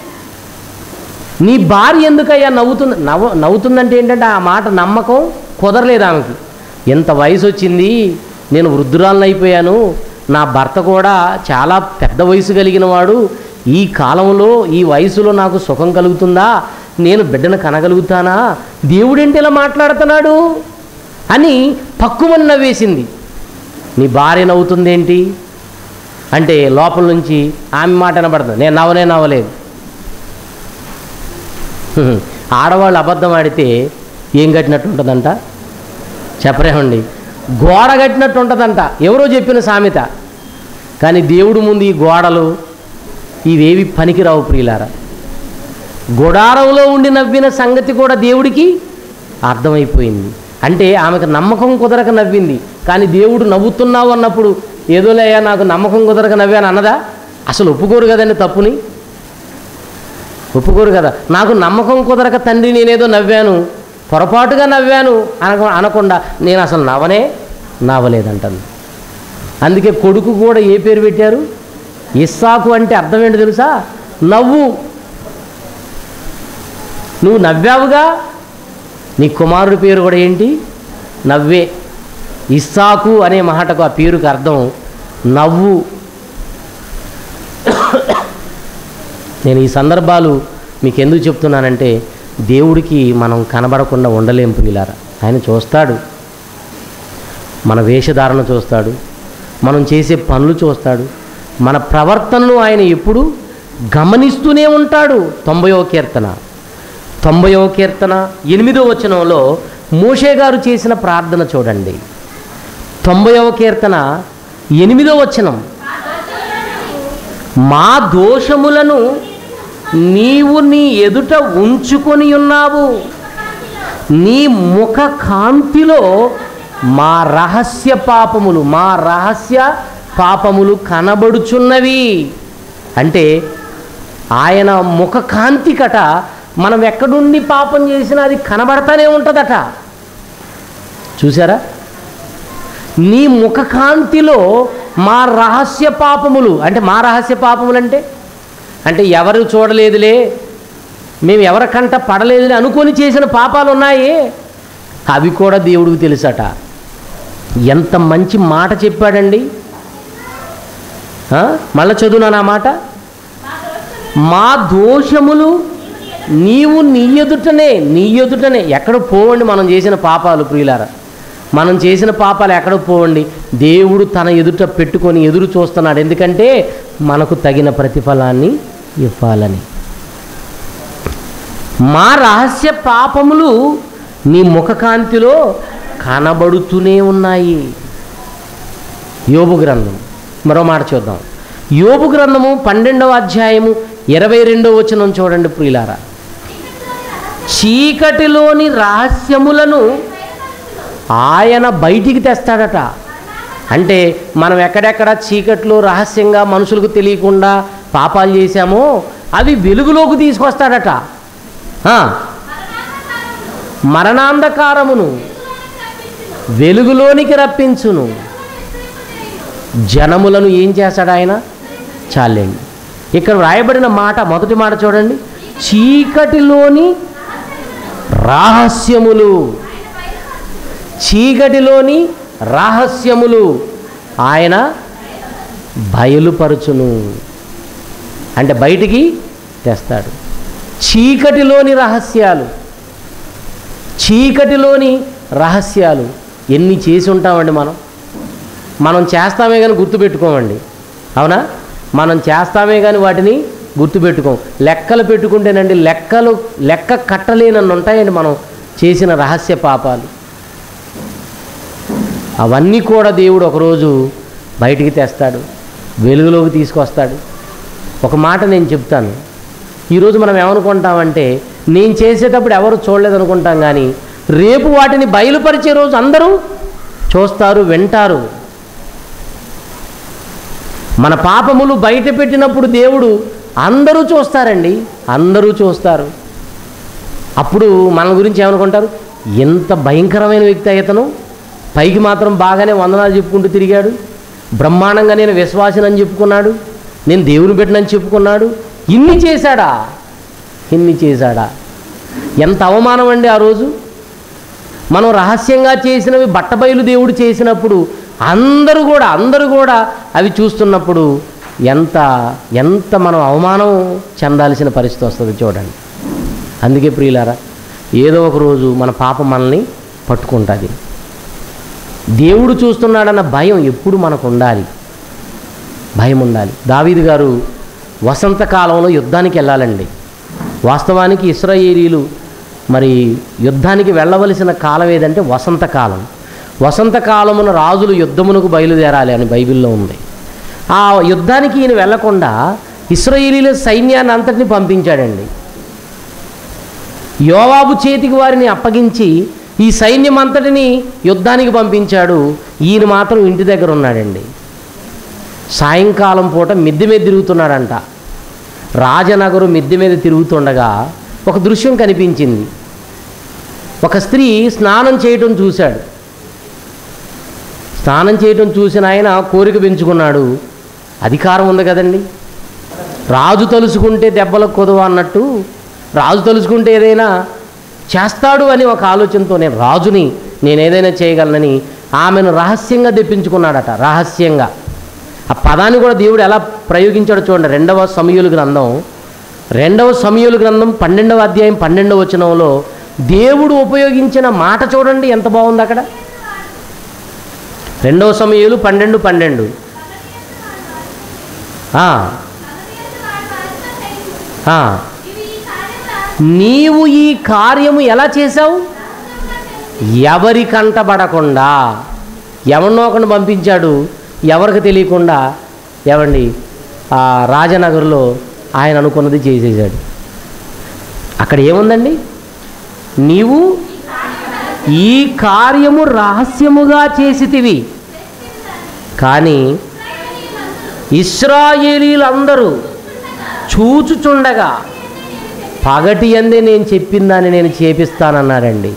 నీ భార్య ఎందుకయ్యా నవ్వుతుంది నవ్వు నవ్వుతుందంటే ఏంటంటే ఆ మాట నమ్మకం కుదరలేదు ఆమెకి ఎంత వయసు వచ్చింది నేను వృద్ధురాలను అయిపోయాను నా భర్త కూడా చాలా పెద్ద వయసు కలిగిన వాడు ఈ కాలంలో ఈ వయసులో నాకు సుఖం కలుగుతుందా నేను బిడ్డను కనగలుగుతానా దేవుడేంటి ఇలా మాట్లాడుతున్నాడు అని పక్కుమని నవ్వేసింది నీ భార్య నవ్వుతుందేంటి అంటే లోపల నుంచి ఆమె మాట వినపడుతుంది నేను నవ్వనే నవ్వలేదు హ్మ్. ఆడవాళ్ళు అబద్ధం ఆడితే ఏం కట్టినట్టు ఉంటుందంట చెప్పరేమండి గోడ కట్టినట్టు ఉంటుందంట ఎవరో చెప్పిన సామెత కానీ దేవుడు ముందు ఈ గోడలు ఇవేవి పనికిరావు ప్రియులారా గుడారంలో ఉండి నవ్విన సంగతి కూడా దేవుడికి అర్థమైపోయింది అంటే ఆమెకు నమ్మకం కుదరక నవ్వింది కానీ దేవుడు నవ్వుతున్నావు అన్నప్పుడు ఏదోలేయా నాకు నమ్మకం కుదరక నవ్వాను అన్నదా అసలు ఒప్పుకోరు కదండి తప్పుని ఒప్పుకోరు కదా నాకు నమ్మకం కుదరక తండ్రి నేనేదో నవ్వాను పొరపాటుగా నవ్వాను అనక అనకుండా నేను అసలు నవ్వనే నవ్వలేదంటాను అందుకే కొడుకు కూడా ఏ పేరు పెట్టారు ఇస్సాకు అంటే అర్థం ఏంటి తెలుసా నవ్వు నువ్వు నవ్వావుగా నీ కుమారుడి పేరు కూడా ఏంటి నవ్వే ఇస్సాకు అనే మాటకు ఆ పేరుకు అర్థం నవ్వు నేను ఈ సందర్భాలు మీకు ఎందుకు చెప్తున్నానంటే దేవుడికి మనం కనబడకుండా ఉండలేం ప్రియులారా ఆయన చూస్తాడు మన వేషధారణ చూస్తాడు మనం చేసే పనులు చూస్తాడు మన ప్రవర్తనను ఆయన ఎప్పుడు గమనిస్తూనే ఉంటాడు తొంభయో కీర్తన తొంభయో కీర్తన ఎనిమిదో వచనంలో మోషే గారు చేసిన ప్రార్థన చూడండి తొంభయవ కీర్తన ఎనిమిదో వచనం మా దోషములను నీవు నీ ఎదుట ఉంచుకొని ఉన్నావు నీ ముఖ కాంతిలో మా రహస్య పాపములు మా రహస్య పాపములు కనబడుచున్నవి అంటే ఆయన ముఖ కాంతి కట మనం ఎక్కడుండి పాపం చేసినా అది కనబడతానే ఉంటుందట చూసారా నీ ముఖ కాంతిలో మా రహస్య పాపములు అంటే మా రహస్య పాపములు అంటే అంటే ఎవరు చూడలేదులే మేము ఎవరికంట పడలేదులే అనుకొని చేసిన పాపాలు ఉన్నాయే అవి కూడా దేవుడికి తెలుసట ఎంత మంచి మాట చెప్పాడండి ఆ? మళ్ళా చదువునా నా మాట మా దోషములు నీవు నీ ఎదుటనే నీ ఎదుటనే ఎక్కడ పోవండి మనం చేసిన పాపాలు ప్రియులారా మనం చేసిన పాపాలు ఎక్కడ పోవండి దేవుడు తన ఎదుట పెట్టుకొని ఎదురు చూస్తున్నాడు ఎందుకంటే మనకు తగిన ప్రతిఫలాన్ని ఇవ్వాలని మా రహస్య పాపములు నీ ముఖకాంతిలో కనబడుతూనే ఉన్నాయి యోబు గ్రంథం మరో మాట చూద్దాం యోబు గ్రంథము పన్నెండవ అధ్యాయము ఇరవై రెండవ వచనం చూడండి ప్రియులారా చీకటిలోని రహస్యములను ఆయన బయటికి తెస్తాడట అంటే మనం ఎక్కడెక్కడ చీకట్లో రహస్యంగా మనుషులకు తెలియకుండా పాపాలు చేశామో అవి వెలుగులోకి తీసుకొస్తాడట ఆ, మరణాంధకారమును వెలుగులోనికి రప్పించును జనములను ఏం చేస్తాడు ఆయన చాలండి ఇక్కడ వ్రాయబడిన మాట మొదటి మాట చూడండి చీకటిలోని రహస్యములు చీకటిలోని రహస్యములు ఆయన బయలుపరచును అంటే బయటికి తెస్తాడు చీకటిలోని రహస్యాలు చీకటిలోని రహస్యాలు ఎన్ని చేసి ఉంటామండి మనం మనం చేస్తామే కానీ గుర్తుపెట్టుకోమండి అవునా మనం చేస్తామే కానీ వాటిని గుర్తుపెట్టుకోం లెక్కలు పెట్టుకుంటేనండి లెక్కలు లెక్క కట్టలేనన్ను ఉంటాయండి మనం చేసిన రహస్య పాపాలు అవన్నీ కూడా దేవుడు ఒకరోజు బయటికి తెస్తాడు వెలుగులోకి తీసుకొస్తాడు ఒక మాట నేను చెప్తాను ఈరోజు మనం ఏమనుకుంటామంటే నేను చేసేటప్పుడు ఎవరు చూడలేదనుకుంటాం కానీ రేపు వాటిని బయలుపరిచే రోజు అందరూ చూస్తారు వింటారు మన పాపములు బయట పెట్టినప్పుడు దేవుడు అందరూ చూస్తారండి అందరూ చూస్తారు అప్పుడు మన గురించి ఏమనుకుంటారు ఎంత భయంకరమైన వ్యక్తి ఇతను పైకి మాత్రం బాగానే వందనాలు చెప్పుకుంటూ తిరిగాడు బ్రహ్మాండంగా నేను విశ్వాసనని చెప్పుకున్నాడు నేను దేవుని పెట్టినని చెప్పుకున్నాడు ఇన్ని చేశాడా ఇన్ని చేశాడా ఎంత అవమానం అండి ఆ రోజు మనం రహస్యంగా చేసినవి బట్టబయలు దేవుడు చేసినప్పుడు అందరూ కూడా అందరూ కూడా అవి చూస్తున్నప్పుడు ఎంత ఎంత మనం అవమానం చెందాల్సిన పరిస్థితి వస్తుంది చూడండి అందుకే ప్రియులారా ఏదో ఒక రోజు మన పాపం మనల్ని పట్టుకుంటుంది దేవుడు చూస్తున్నాడన్న భయం ఎప్పుడు మనకు ఉండాలి భయం ఉండాలి దావీదు గారు వసంతకాలంలో యుద్ధానికి వెళ్ళాలండి వాస్తవానికి ఇస్రాయేలీలు మరి యుద్ధానికి వెళ్ళవలసిన కాలం ఏదంటే వసంతకాలం వసంతకాలమున రాజులు యుద్ధమునకు బయలుదేరాలి అని బైబిల్లో ఉంది ఆ యుద్ధానికి ఈయన వెళ్లకుండా ఇస్రాయేలీల సైన్యాన్ని అంతటిని పంపించాడండి యోవాబు చేతికి వారిని అప్పగించి ఈ సైన్యం అంతటిని యుద్ధానికి పంపించాడు ఈయన మాత్రం ఇంటి దగ్గర ఉన్నాడండి సాయంకాలం పూట మిద్దె మీద తిరుగుతున్నాడంట రాజనగరు మిద్దె మీద తిరుగుతుండగా ఒక దృశ్యం కనిపించింది ఒక స్త్రీ స్నానం చేయటం చూశాడు స్నానం చేయటం చూసిన ఆయన కోరిక పెంచుకున్నాడు అధికారం ఉంది కదండి రాజు తలుసుకుంటే దెబ్బలకు కొదవ అన్నట్టు రాజు తలుసుకుంటే ఏదైనా చేస్తాడు అని ఒక ఆలోచనతో నేను రాజుని నేను ఏదైనా చేయగలనని ఆమెను రహస్యంగా తెప్పించుకున్నాడట రహస్యంగా ఆ పదాన్ని కూడా దేవుడు ఎలా ప్రయోగించాడో చూడండి రెండవ సమయులు గ్రంథం రెండవ సమయులు గ్రంథం పన్నెండవ అధ్యాయం పన్నెండవ వచనంలో దేవుడు ఉపయోగించిన మాట చూడండి ఎంత బాగుంది అక్కడ రెండవ సమయాలు పన్నెండు పన్నెండు ఆ, ఆ. నీవు ఈ కార్యము ఎలా చేశావు ఎవరి కంటబడకుండా ఎవరినో ఒకరిని పంపించాడు ఎవరికి తెలియకుండా ఎవండి ఆ రాజనగర్లో ఆయన అనుకున్నది చేసేసాడు అక్కడ ఏముందండి నీవు ఈ కార్యము రహస్యముగా చేసితివి కానీ ఇస్రాయేలీలందరూ చూచుచుండగా పగటి అందే నేను చెప్పిందని నేను చేపిస్తానన్నాడండి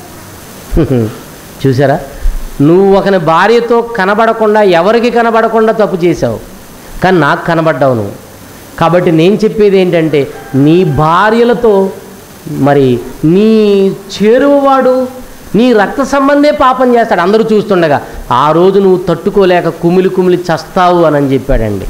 చూసారా నువ్వు ఒకని భార్యతో కనబడకుండా ఎవరికి కనబడకుండా తప్పు చేశావు కానీ నాకు కనబడ్డావు నువ్వు కాబట్టి నేను చెప్పేది ఏంటంటే నీ భార్యలతో మరి నీ చేరువవాడు నీ రక్త సంబంధే పాపం చేస్తాడు అందరూ చూస్తుండగా ఆ రోజు నువ్వు తట్టుకోలేక కుమిలి కుమిలి చస్తావు అని చెప్పాడండి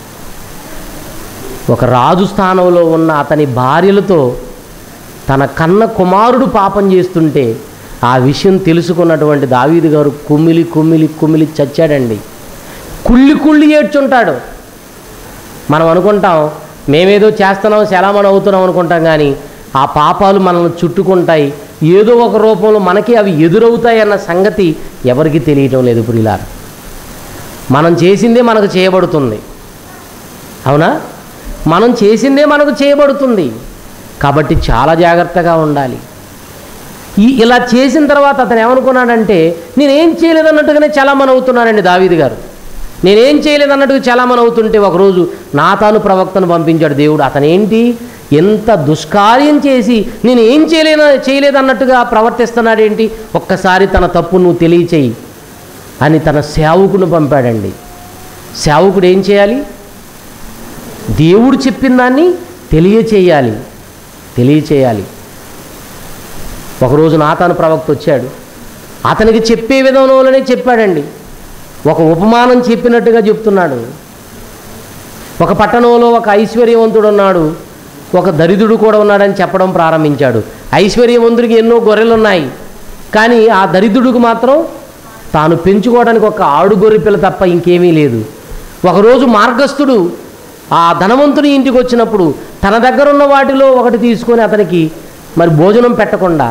ఒక రాజు స్థానంలో ఉన్న అతని భార్యలతో తన కన్న కుమారుడు పాపం చేస్తుంటే ఆ విషయం తెలుసుకున్నటువంటి దావీదు గారు కుమిలి కుమిలి కుమిలి చచ్చాడండి కుళ్ళి కుళ్ళి ఏడ్చుంటాడు మనం అనుకుంటాం మేమేదో చేస్తున్నాం శలామణి అవుతున్నాం అనుకుంటాం కానీ ఆ పాపాలు మనల్ని చుట్టుకుంటాయి ఏదో ఒక రూపంలో మనకి అవి ఎదురవుతాయి అన్న సంగతి ఎవరికి తెలియటం లేదు ప్రియులారా మనం చేసిందే మనకు చేయబడుతుంది అవునా మనం చేసిందే మనకు చేయబడుతుంది కాబట్టి చాలా జాగ్రత్తగా ఉండాలి ఈ ఇలా చేసిన తర్వాత అతను ఏమనుకున్నాడంటే నేనేం చేయలేదన్నట్టుగానే చలామణి అవుతున్నానండి దావీదు గారు నేనేం చేయలేదన్నట్టుగా చలామణి అవుతుంటే ఒకరోజు నాతాను ప్రవక్తను పంపించాడు దేవుడు అతనేంటి ఎంత దుష్కార్యం చేసి నేను ఏం చేయలేన చేయలేదన్నట్టుగా ప్రవర్తిస్తున్నాడేంటి ఒక్కసారి తన తప్పు నువ్వు తెలియచేయి అని తన సేవకును పంపాడండి సేవకుడు ఏం చేయాలి దేవుడు చెప్పిన దాన్ని తెలియచేయాలి తెలియచేయాలి ఒకరోజు నాతాను ప్రవక్త వచ్చాడు అతనికి చెప్పే విధంలోనే చెప్పాడండి ఒక ఉపమానం చెప్పినట్టుగా చెప్తున్నాడు ఒక పట్టణంలో ఒక ఐశ్వర్యవంతుడు ఉన్నాడు ఒక దరిద్రుడు కూడా ఉన్నాడని చెప్పడం ప్రారంభించాడు ఐశ్వర్యవంతుడికి ఎన్నో గొర్రెలు ఉన్నాయి కానీ ఆ దరిద్రుడికి మాత్రం తాను పెంచుకోవడానికి ఒక ఆడు గొర్రె పిల్ల తప్ప ఇంకేమీ లేదు ఒకరోజు మార్గస్థుడు ఆ ధనవంతుని ఇంటికి వచ్చినప్పుడు తన దగ్గర ఉన్న వాటిలో ఒకటి తీసుకొని అతనికి మరి భోజనం పెట్టకుండా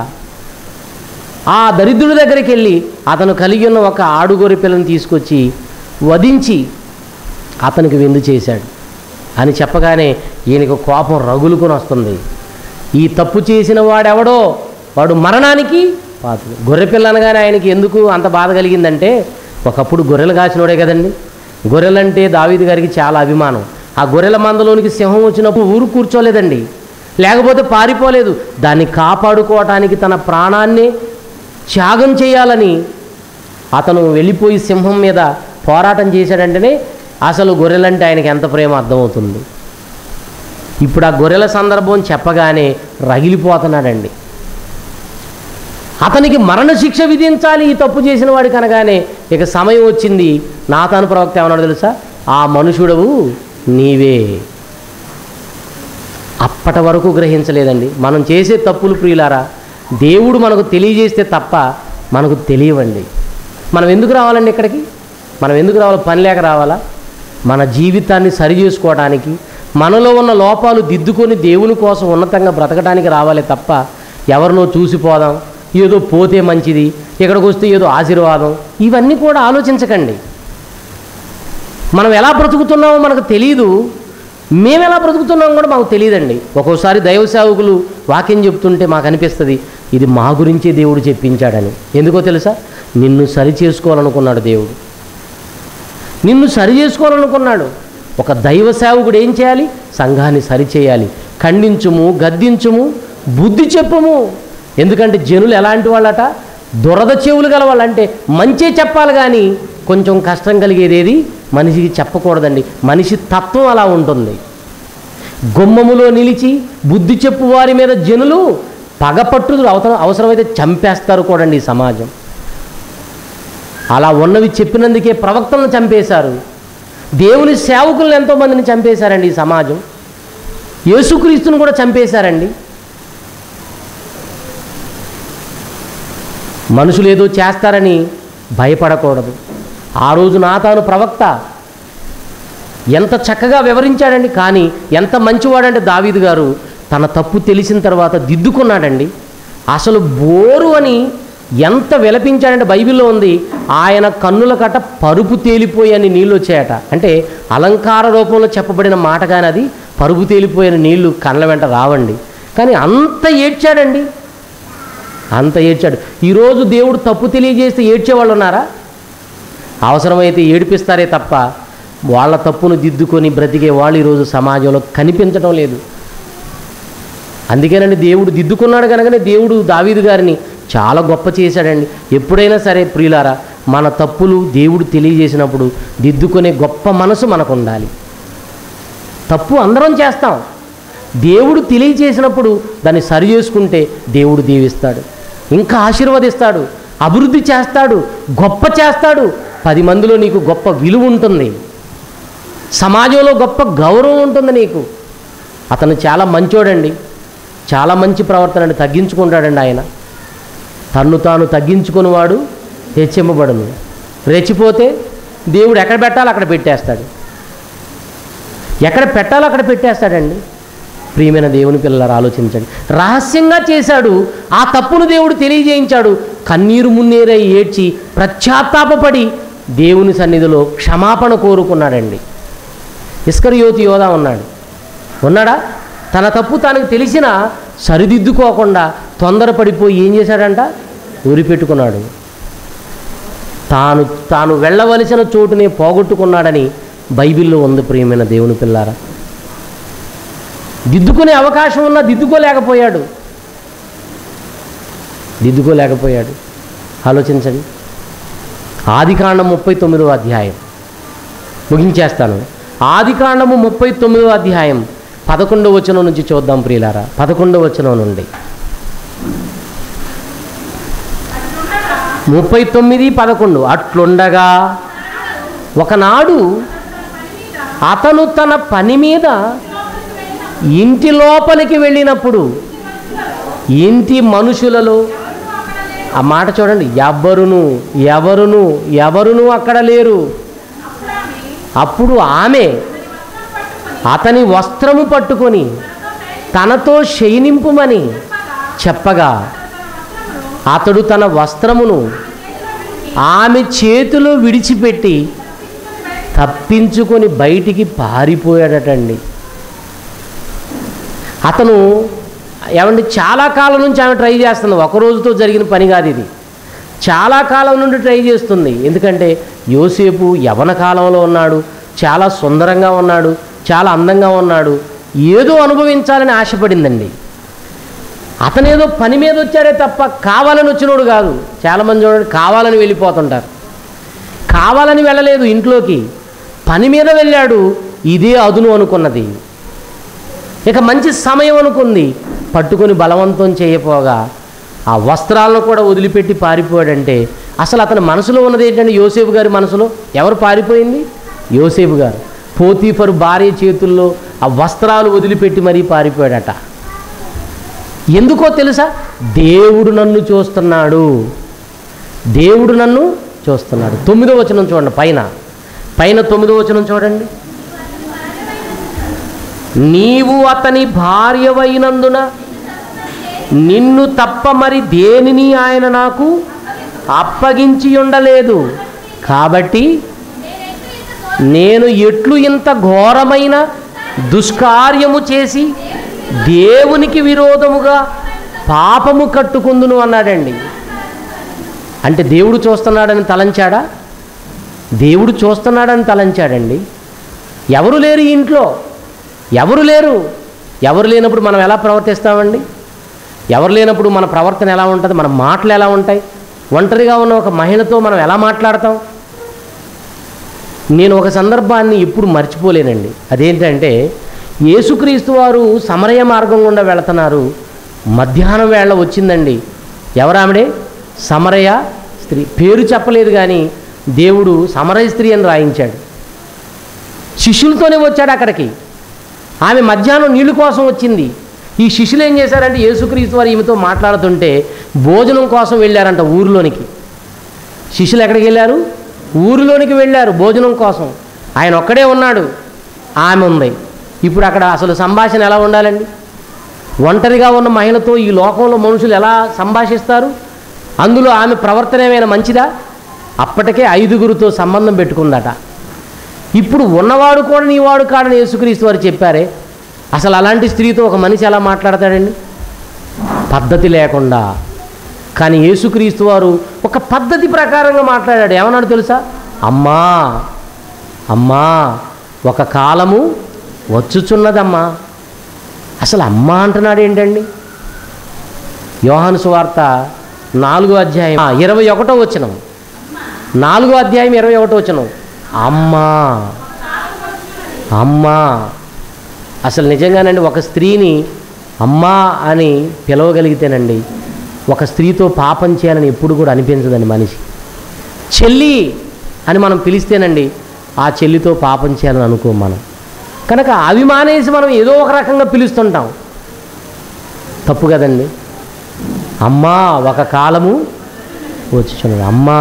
ఆ దరిద్రుడి దగ్గరికి వెళ్ళి అతను కలిగి ఉన్న ఒక ఆడుగొర్రె పిల్లని తీసుకొచ్చి వధించి అతనికి విందు చేశాడు అని చెప్పగానే ఈయనకు కోపం రగులుకొని వస్తుంది ఈ తప్పు చేసిన వాడెవడో వాడు మరణానికి పాత్రుడు గొర్రె పిల్ల అనగానే ఆయనకి ఎందుకు అంత బాధ కలిగిందంటే ఒకప్పుడు గొర్రెలు కాసినోడే కదండి గొర్రెలంటే దావీదు గారికి చాలా అభిమానం ఆ గొర్రెల మందలోనికి సింహం వచ్చినప్పుడు ఊరు కూర్చోలేదండి లేకపోతే పారిపోలేదు దాన్ని కాపాడుకోవటానికి తన ప్రాణాన్ని త్యాగం చేయాలని అతను వెళ్ళిపోయి సింహం మీద పోరాటం చేశాడంటేనే అసలు గొర్రెలంటే ఆయనకి ఎంత ప్రేమ అర్థమవుతుంది ఇప్పుడు ఆ గొర్రెల సందర్భం చెప్పగానే రగిలిపోతున్నాడండి అతనికి మరణశిక్ష విధించాలి ఈ తప్పు చేసిన వాడికి అనగానే ఇక సమయం వచ్చింది నాతాను ప్రవక్త ఏమన్నాడు తెలుసా ఆ మనుషుడవు నీవే అప్పటి వరకు గ్రహించలేదండి మనం చేసే తప్పులు ప్రియులారా దేవుడు మనకు తెలియజేస్తే తప్ప మనకు తెలియవండి మనం ఎందుకు రావాలండి ఇక్కడికి మనం ఎందుకు రావాలి పని లేక రావాలా మన జీవితాన్ని సరి చేసుకోవడానికి మనలో ఉన్న లోపాలు దిద్దుకొని దేవుని కోసం ఉన్నతంగా బ్రతకడానికి రావాలి తప్ప ఎవరినో చూసిపోదాం ఏదో పోతే మంచిది ఇక్కడికి వస్తే ఏదో ఆశీర్వాదం ఇవన్నీ కూడా ఆలోచించకండి మనం ఎలా బ్రతుకుతున్నామో మనకు తెలియదు మేము ఎలా బ్రతుకుతున్నామో కూడా మాకు తెలియదండి ఒక్కోసారి దైవ సేవకులు వాక్యం చెప్తుంటే మాకు అనిపిస్తుంది ఇది మా గురించే దేవుడు చెప్పించాడని ఎందుకో తెలుసా నిన్ను సరి చేసుకోవాలనుకున్నాడు దేవుడు నిన్ను సరి చేసుకోవాలనుకున్నాడు ఒక దైవ సేవకుడు ఏం చేయాలి సంఘాన్ని సరిచేయాలి ఖండించుము గద్దించుము బుద్ధి చెప్పుము ఎందుకంటే జనులు ఎలాంటి వాళ్ళట దురద చెవులు గల వాళ్ళంటే మంచే చెప్పాలి కానీ కొంచెం కష్టం కలిగేదేది మనిషికి చెప్పకూడదండి మనిషి తత్వం అలా ఉంటుంది గుమ్మములో నిలిచి బుద్ధి చెప్పు వారి మీద జనులు పగపట్టుదలు అవసరం అవసరమైతే చంపేస్తారు కూడండి ఈ సమాజం అలా ఉన్నవి చెప్పినందుకే ప్రవక్తలను చంపేశారు దేవుని సేవకులను ఎంతోమందిని చంపేశారండి ఈ సమాజం యేసుక్రీస్తుని కూడా చంపేశారండి మనుషులు ఏదో చేస్తారని భయపడకూడదు ఆ రోజు నాతాను ప్రవక్త ఎంత చక్కగా వివరించాడండి కానీ ఎంత మంచివాడంటే దావీదు గారు తన తప్పు తెలిసిన తర్వాత దిద్దుకున్నాడండి అసలు బోరు అని ఎంత విలపించాడంటే బైబిల్లో ఉంది ఆయన కన్నుల కట్ట పరుపు తేలిపోయని నీళ్ళు వచ్చాయట అంటే అలంకార రూపంలో చెప్పబడిన మాట కానీ అది పరుపు తేలిపోయిన నీళ్లు కళ్ళ వెంట రావండి కానీ అంత ఏడ్చాడండి అంత ఏడ్చాడు ఈరోజు దేవుడు తప్పు తెలియజేస్తే ఏడ్చేవాళ్ళు ఉన్నారా అవసరమైతే ఏడిపిస్తారే తప్ప వాళ్ళ తప్పును దిద్దుకొని బ్రతికే వాళ్ళు ఈరోజు సమాజంలో కనిపించడం లేదు అందుకేనండి దేవుడు దిద్దుకున్నాడు కనుకనే దేవుడు దావీదు గారిని చాలా గొప్ప చేశాడండి ఎప్పుడైనా సరే ప్రియులారా మన తప్పులు దేవుడు తెలియజేసినప్పుడు దిద్దుకునే గొప్ప మనసు మనకు ఉండాలి తప్పు అందరం చేస్తాం దేవుడు తెలియజేసినప్పుడు దాన్ని సరి చేసుకుంటే దేవుడు దీవిస్తాడు ఇంకా ఆశీర్వదిస్తాడు అభివృద్ధి చేస్తాడు గొప్ప చేస్తాడు పది మందిలో నీకు గొప్ప విలువ ఉంటుంది సమాజంలో గొప్ప గౌరవం ఉంటుంది నీకు అతను చాలా మంచోడండి చాలా మంచి ప్రవర్తన అండి తగ్గించుకుంటాడండి ఆయన తన్ను తాను తగ్గించుకునేవాడు హెచ్చింపబడును రెచ్చిపోతే దేవుడు ఎక్కడ పెట్టాలో అక్కడ పెట్టేస్తాడు ఎక్కడ పెట్టాలో అక్కడ పెట్టేస్తాడండి ప్రియమైన దేవుని పిల్లలు ఆలోచించండి రహస్యంగా చేశాడు ఆ తప్పును దేవుడు తెలియజేయించాడు కన్నీరు మున్నీరై ఏడ్చి ప్రత్యాత్తాపపడి దేవుని సన్నిధిలో క్షమాపణ కోరుకున్నాడండి ఇస్కరియోతి యోధా ఉన్నాడు ఉన్నాడా తన తప్పు తనకు తెలిసినా సరిదిద్దుకోకుండా తొందరపడిపోయి ఏం చేశాడంట ఊరిపెట్టుకున్నాడు తాను తాను వెళ్ళవలసిన చోటునే పోగొట్టుకున్నాడని బైబిల్లో ఉంది ప్రియమైన దేవుని పిల్లారా దిద్దుకునే అవకాశం ఉన్నా దిద్దుకోలేకపోయాడు దిద్దుకోలేకపోయాడు ఆలోచించండి ఆదికాండం ముప్పై తొమ్మిదవ అధ్యాయం ముగించేస్తాను ఆదికాండము ముప్పై తొమ్మిదవ అధ్యాయం పదకొండవ వచనం నుంచి చూద్దాం ప్రియులారా పదకొండవ వచనం నుండి ముప్పై తొమ్మిది పదకొండు అట్లుండగా ఒకనాడు అతను తన పని మీద ఇంటి లోపలికి వెళ్ళినప్పుడు ఇంటి మనుషులలో ఆ మాట చూడండి ఎవరును ఎవరును ఎవరును అక్కడ లేరు అప్పుడు ఆమె అతని వస్త్రము పట్టుకొని తనతో శయనింపుమని చెప్పగా అతడు తన వస్త్రమును ఆమె చేతిలో విడిచిపెట్టి తప్పించుకొని బయటికి పారిపోయాడటండి అతను ఏమంటే చాలా కాలం నుంచి ఆమె ట్రై చేస్తుంది ఒక రోజుతో జరిగిన పని కాదు ఇది చాలా కాలం నుండి ట్రై చేస్తుంది ఎందుకంటే యోసేపు యవన కాలంలో ఉన్నాడు చాలా సుందరంగా ఉన్నాడు చాలా అందంగా ఉన్నాడు ఏదో అనుభవించాలని ఆశపడిందండి అతనేదో పని మీద వచ్చాడే తప్ప కావాలని వచ్చినోడు కాదు చాలామంది చూడండి కావాలని వెళ్ళిపోతుంటారు కావాలని వెళ్ళలేదు ఇంట్లోకి పని మీద వెళ్ళాడు ఇదే అదును అనుకున్నది ఇక మంచి సమయం అనుకుంది పట్టుకొని బలవంతం చేయపోగా ఆ వస్త్రాలను కూడా వదిలిపెట్టి పారిపోయాడంటే అసలు అతని మనసులో ఉన్నది ఏంటంటే యోసేపు గారి మనసులో ఎవరు పారిపోయింది యోసేపు గారు పోతీఫరు భార్య చేతుల్లో ఆ వస్త్రాలు వదిలిపెట్టి మరీ పారిపోయాడట ఎందుకో తెలుసా దేవుడు నన్ను చూస్తున్నాడు దేవుడు నన్ను చూస్తున్నాడు తొమ్మిదో వచనం చూడండి పైన పైన తొమ్మిదో వచనం చూడండి నీవు అతని భార్యవైనందున నిన్ను తప్ప మరి దేనిని ఆయన నాకు అప్పగించి ఉండలేదు కాబట్టి నేను ఎట్లు ఇంత ఘోరమైన దుష్కార్యము చేసి దేవునికి విరోధముగా పాపము కట్టుకుందును అన్నాడండి అంటే దేవుడు చూస్తున్నాడని తలంచాడా దేవుడు చూస్తున్నాడని తలంచాడండి ఎవరు లేరు ఈ ఇంట్లో ఎవరు లేరు ఎవరు లేనప్పుడు మనం ఎలా ప్రవర్తిస్తామండి ఎవరు లేనప్పుడు మన ప్రవర్తన ఎలా ఉంటుంది మన మాటలు ఎలా ఉంటాయి ఒంటరిగా ఉన్న ఒక మహిళతో మనం ఎలా మాట్లాడతాం నేను ఒక సందర్భాన్ని ఇప్పుడు మర్చిపోలేనండి అదేంటంటే యేసుక్రీస్తు వారు సమరయ మార్గం గుండా వెళుతున్నారు మధ్యాహ్నం వేళ వచ్చిందండి ఎవరామిడే సమరయ స్త్రీ పేరు చెప్పలేదు కానీ దేవుడు సమరయ స్త్రీ అని రాయించాడు శిష్యులతోనే వచ్చాడు అక్కడికి ఆమె మధ్యాహ్నం నీళ్ళు కోసం వచ్చింది ఈ శిష్యులు ఏం చేశారంటే యేసుక్రీస్తు వారు ఈమెతో మాట్లాడుతుంటే భోజనం కోసం వెళ్ళారంట ఊరిలోనికి శిష్యులు ఎక్కడికి వెళ్ళారు ఊరిలోనికి వెళ్ళారు భోజనం కోసం ఆయన ఒక్కడే ఉన్నాడు ఆమె ఉంది ఇప్పుడు అక్కడ అసలు సంభాషణ ఎలా ఉండాలండి ఒంటరిగా ఉన్న మహిళతో ఈ లోకంలో మనుషులు ఎలా సంభాషిస్తారు అందులో ఆమె ప్రవర్తన ఏమైనా మంచిదా అప్పటికే ఐదుగురితో సంబంధం పెట్టుకుందట ఇప్పుడు ఉన్నవాడు కూడా నీవాడు కాడని యేసుక్రీస్తు వారు చెప్పారే అసలు అలాంటి స్త్రీతో ఒక మనిషి ఎలా మాట్లాడతాడండి పద్ధతి లేకుండా కానీ యేసుక్రీస్తు వారు ఒక పద్ధతి ప్రకారంగా మాట్లాడాడు ఏమన్నాడు తెలుసా అమ్మా అమ్మా ఒక కాలము వచ్చుచున్నదమ్మా అసలు అమ్మ అంటున్నాడు ఏంటండి యోహాను సువార్త నాలుగో అధ్యాయం ఆ, ఇరవై ఒకటో వచ్చినం నాలుగో అధ్యాయం ఇరవై ఒకటో వచ్చినం అమ్మా అమ్మా అసలు నిజంగానండి ఒక స్త్రీని అమ్మా అని పిలవగలిగితేనండి ఒక స్త్రీతో పాపం చేయాలని ఎప్పుడు కూడా అనిపించదండి మనిషి చెల్లి అని మనం పిలిస్తేనండి ఆ చెల్లితో పాపం చేయాలని అనుకోం మనం కనుక అవి మానేసి మనం ఏదో ఒక రకంగా పిలుస్తుంటాం తప్పు కదండి అమ్మా ఒక కాలము వచ్చుచున్నది అమ్మా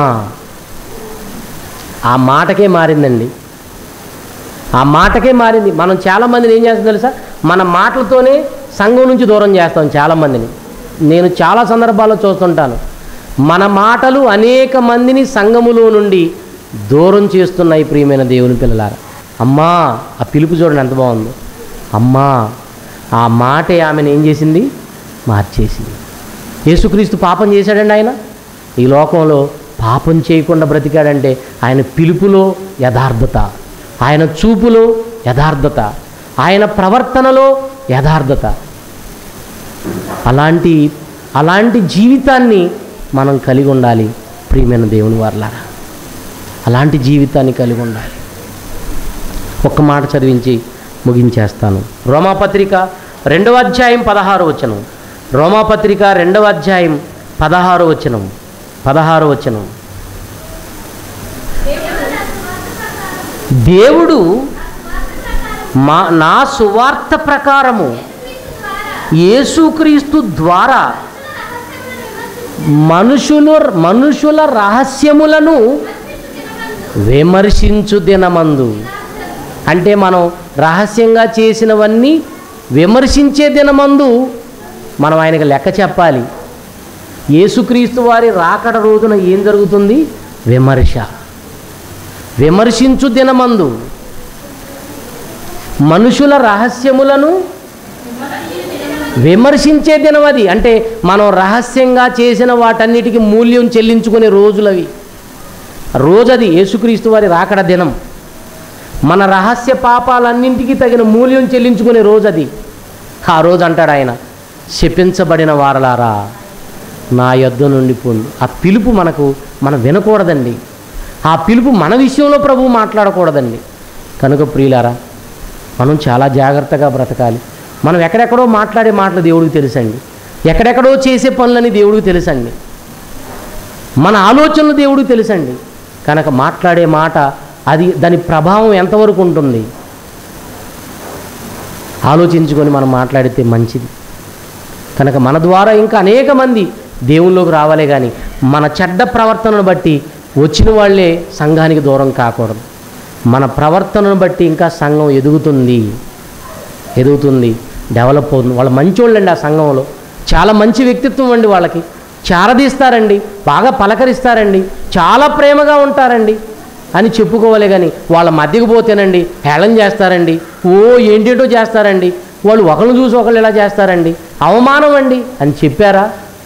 ఆ మాటకే మారిందండి ఆ మాటకే మారింది మనం చాలామందిని ఏం చేస్తాం తెలుసా మన మాటలతోనే సంఘం నుంచి దూరం చేస్తాం చాలామందిని నేను చాలా సందర్భాల్లో చూస్తుంటాను మన మాటలు అనేక మందిని సంఘములో నుండి దూరం చేస్తున్నాయి ప్రియమైన దేవుని పిల్లలారా అమ్మా ఆ పిలుపు చూడండి ఎంత బాగుందో అమ్మా ఆ మాటే ఆమెను ఏం చేసింది మార్చేసింది యేసుక్రీస్తు పాపం చేశాడండి ఆయన ఈ లోకంలో పాపం చేయకుండా బ్రతికాడంటే ఆయన పిలుపులో యథార్థత ఆయన చూపులో యథార్థత ఆయన ప్రవర్తనలో యథార్థత అలాంటి అలాంటి జీవితాన్ని మనం కలిగి ఉండాలి ప్రియమైన దేవుని వారలారా అలాంటి జీవితాన్ని కలిగి ఉండాలి ఒక్క మాట చదివించి ముగించేస్తాను రోమాపత్రిక రెండవ అధ్యాయం పదహారు వచనం రోమాపత్రిక రెండవ అధ్యాయం పదహారు వచనం పదహారు వచనం దేవుడు మా నా సువార్త ప్రకారము యేసుక్రీస్తు ద్వారా మనుషులు మనుషుల రహస్యములను విమర్శించు దినమందు అంటే మనం రహస్యంగా చేసినవన్నీ విమర్శించే దినమందు మనం ఆయనకు లెక్క చెప్పాలి యేసుక్రీస్తు వారి రాకడ రోజున ఏం జరుగుతుంది విమర్శ విమర్శించు దినమందు మనుషుల రహస్యములను విమర్శించే దినం అది అంటే మనం రహస్యంగా చేసిన వాటన్నిటికీ మూల్యం చెల్లించుకునే రోజులవి రోజది యేసుక్రీస్తు వారి రాకడ దినం మన రహస్య పాపాలన్నింటికి తగిన మూల్యం చెల్లించుకునే రోజు అది ఆ రోజు అంటాడు ఆయన శపించబడిన వారలారా నా యొద్ద నుండి పొందు ఆ పిలుపు మనకు మనం వినకూడదండి ఆ పిలుపు మన విషయంలో ప్రభువు మాట్లాడకూడదండి కనుక ప్రియులారా మనం చాలా జాగ్రత్తగా బ్రతకాలి మనం ఎక్కడెక్కడో మాట్లాడే మాటలు దేవుడికి తెలుసండి ఎక్కడెక్కడో చేసే పనులని దేవుడికి తెలుసండి మన ఆలోచనలు దేవుడికి తెలుసండి కనుక మాట్లాడే మాట అది దాని ప్రభావం ఎంతవరకు ఉంటుంది ఆలోచించుకొని మనం మాట్లాడితే మంచిది కనుక మన ద్వారా ఇంకా అనేక మంది దేవుళ్ళలోకి రావాలే కానీ మన చెడ్డ ప్రవర్తనను బట్టి వచ్చిన వాళ్ళే సంఘానికి దూరం కాకూడదు మన ప్రవర్తనను బట్టి ఇంకా సంఘం ఎదుగుతుంది ఎదుగుతుంది డెవలప్ అవుతుంది వాళ్ళు మంచోళ్ళండి ఆ సంఘంలో చాలా మంచి వ్యక్తిత్వం అండి వాళ్ళకి చారదీస్తారండి బాగా పలకరిస్తారండి చాలా ప్రేమగా ఉంటారండి అని చెప్పుకోవాలి కానీ వాళ్ళ మధ్యకు పోతేనండి హేళన చేస్తారండి ఓ ఏంటేంటో చేస్తారండి వాళ్ళు ఒకరిని చూసి ఒకళ్ళు ఇలా చేస్తారండి అవమానం అండి అని చెప్పారా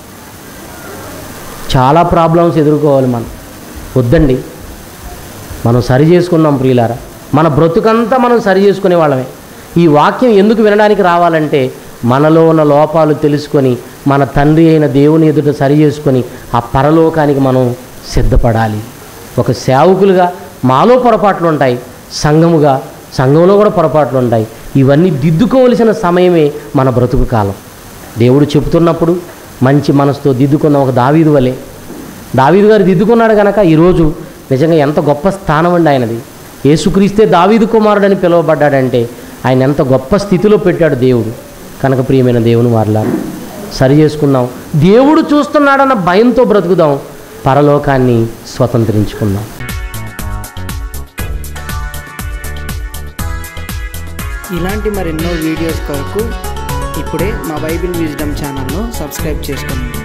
చాలా ప్రాబ్లమ్స్ ఎదుర్కోవాలి మనం వద్దండి మనం సరి చేసుకుందాం ప్రియులారా మన బ్రతుకంతా మనం సరి చేసుకునే వాళ్ళమే ఈ వాక్యం ఎందుకు వినడానికి రావాలంటే మనలో ఉన్న లోపాలు తెలుసుకొని మన తండ్రి అయిన దేవుని ఎదుట సరి చేసుకొని ఆ పరలోకానికి మనం సిద్ధపడాలి ఒక సేవకులుగా మాలో పొరపాట్లు ఉంటాయి సంఘముగా సంఘంలో కూడా పొరపాట్లు ఉంటాయి ఇవన్నీ దిద్దుకోవలసిన సమయమే మన బ్రతుకు కాలం దేవుడు చెబుతున్నప్పుడు మంచి మనసుతో దిద్దుకున్న ఒక దావీదు వలె దావీదు గారు దిద్దుకున్నాడు కనుక ఈరోజు నిజంగా ఎంత గొప్ప స్థానం అండి ఆయనది యేసుక్రీస్తే దావీదు కుమారుడని పిలువబడ్డాడంటే ఆయన ఎంత గొప్ప స్థితిలో పెట్టాడు దేవుడు కనుక ప్రియమైన దేవుని వారిలా సరి చేసుకుందాం దేవుడు చూస్తున్నాడన్న భయంతో బ్రతుకుదాం పరలోకాన్ని స్వతంత్రించుకుందాం ఇలాంటి మరెన్నో వీడియోస్ కొరకు ఇప్పుడే మా బైబిల్ విజ్డమ్ ఛానల్ను సబ్స్క్రైబ్ చేసుకోండి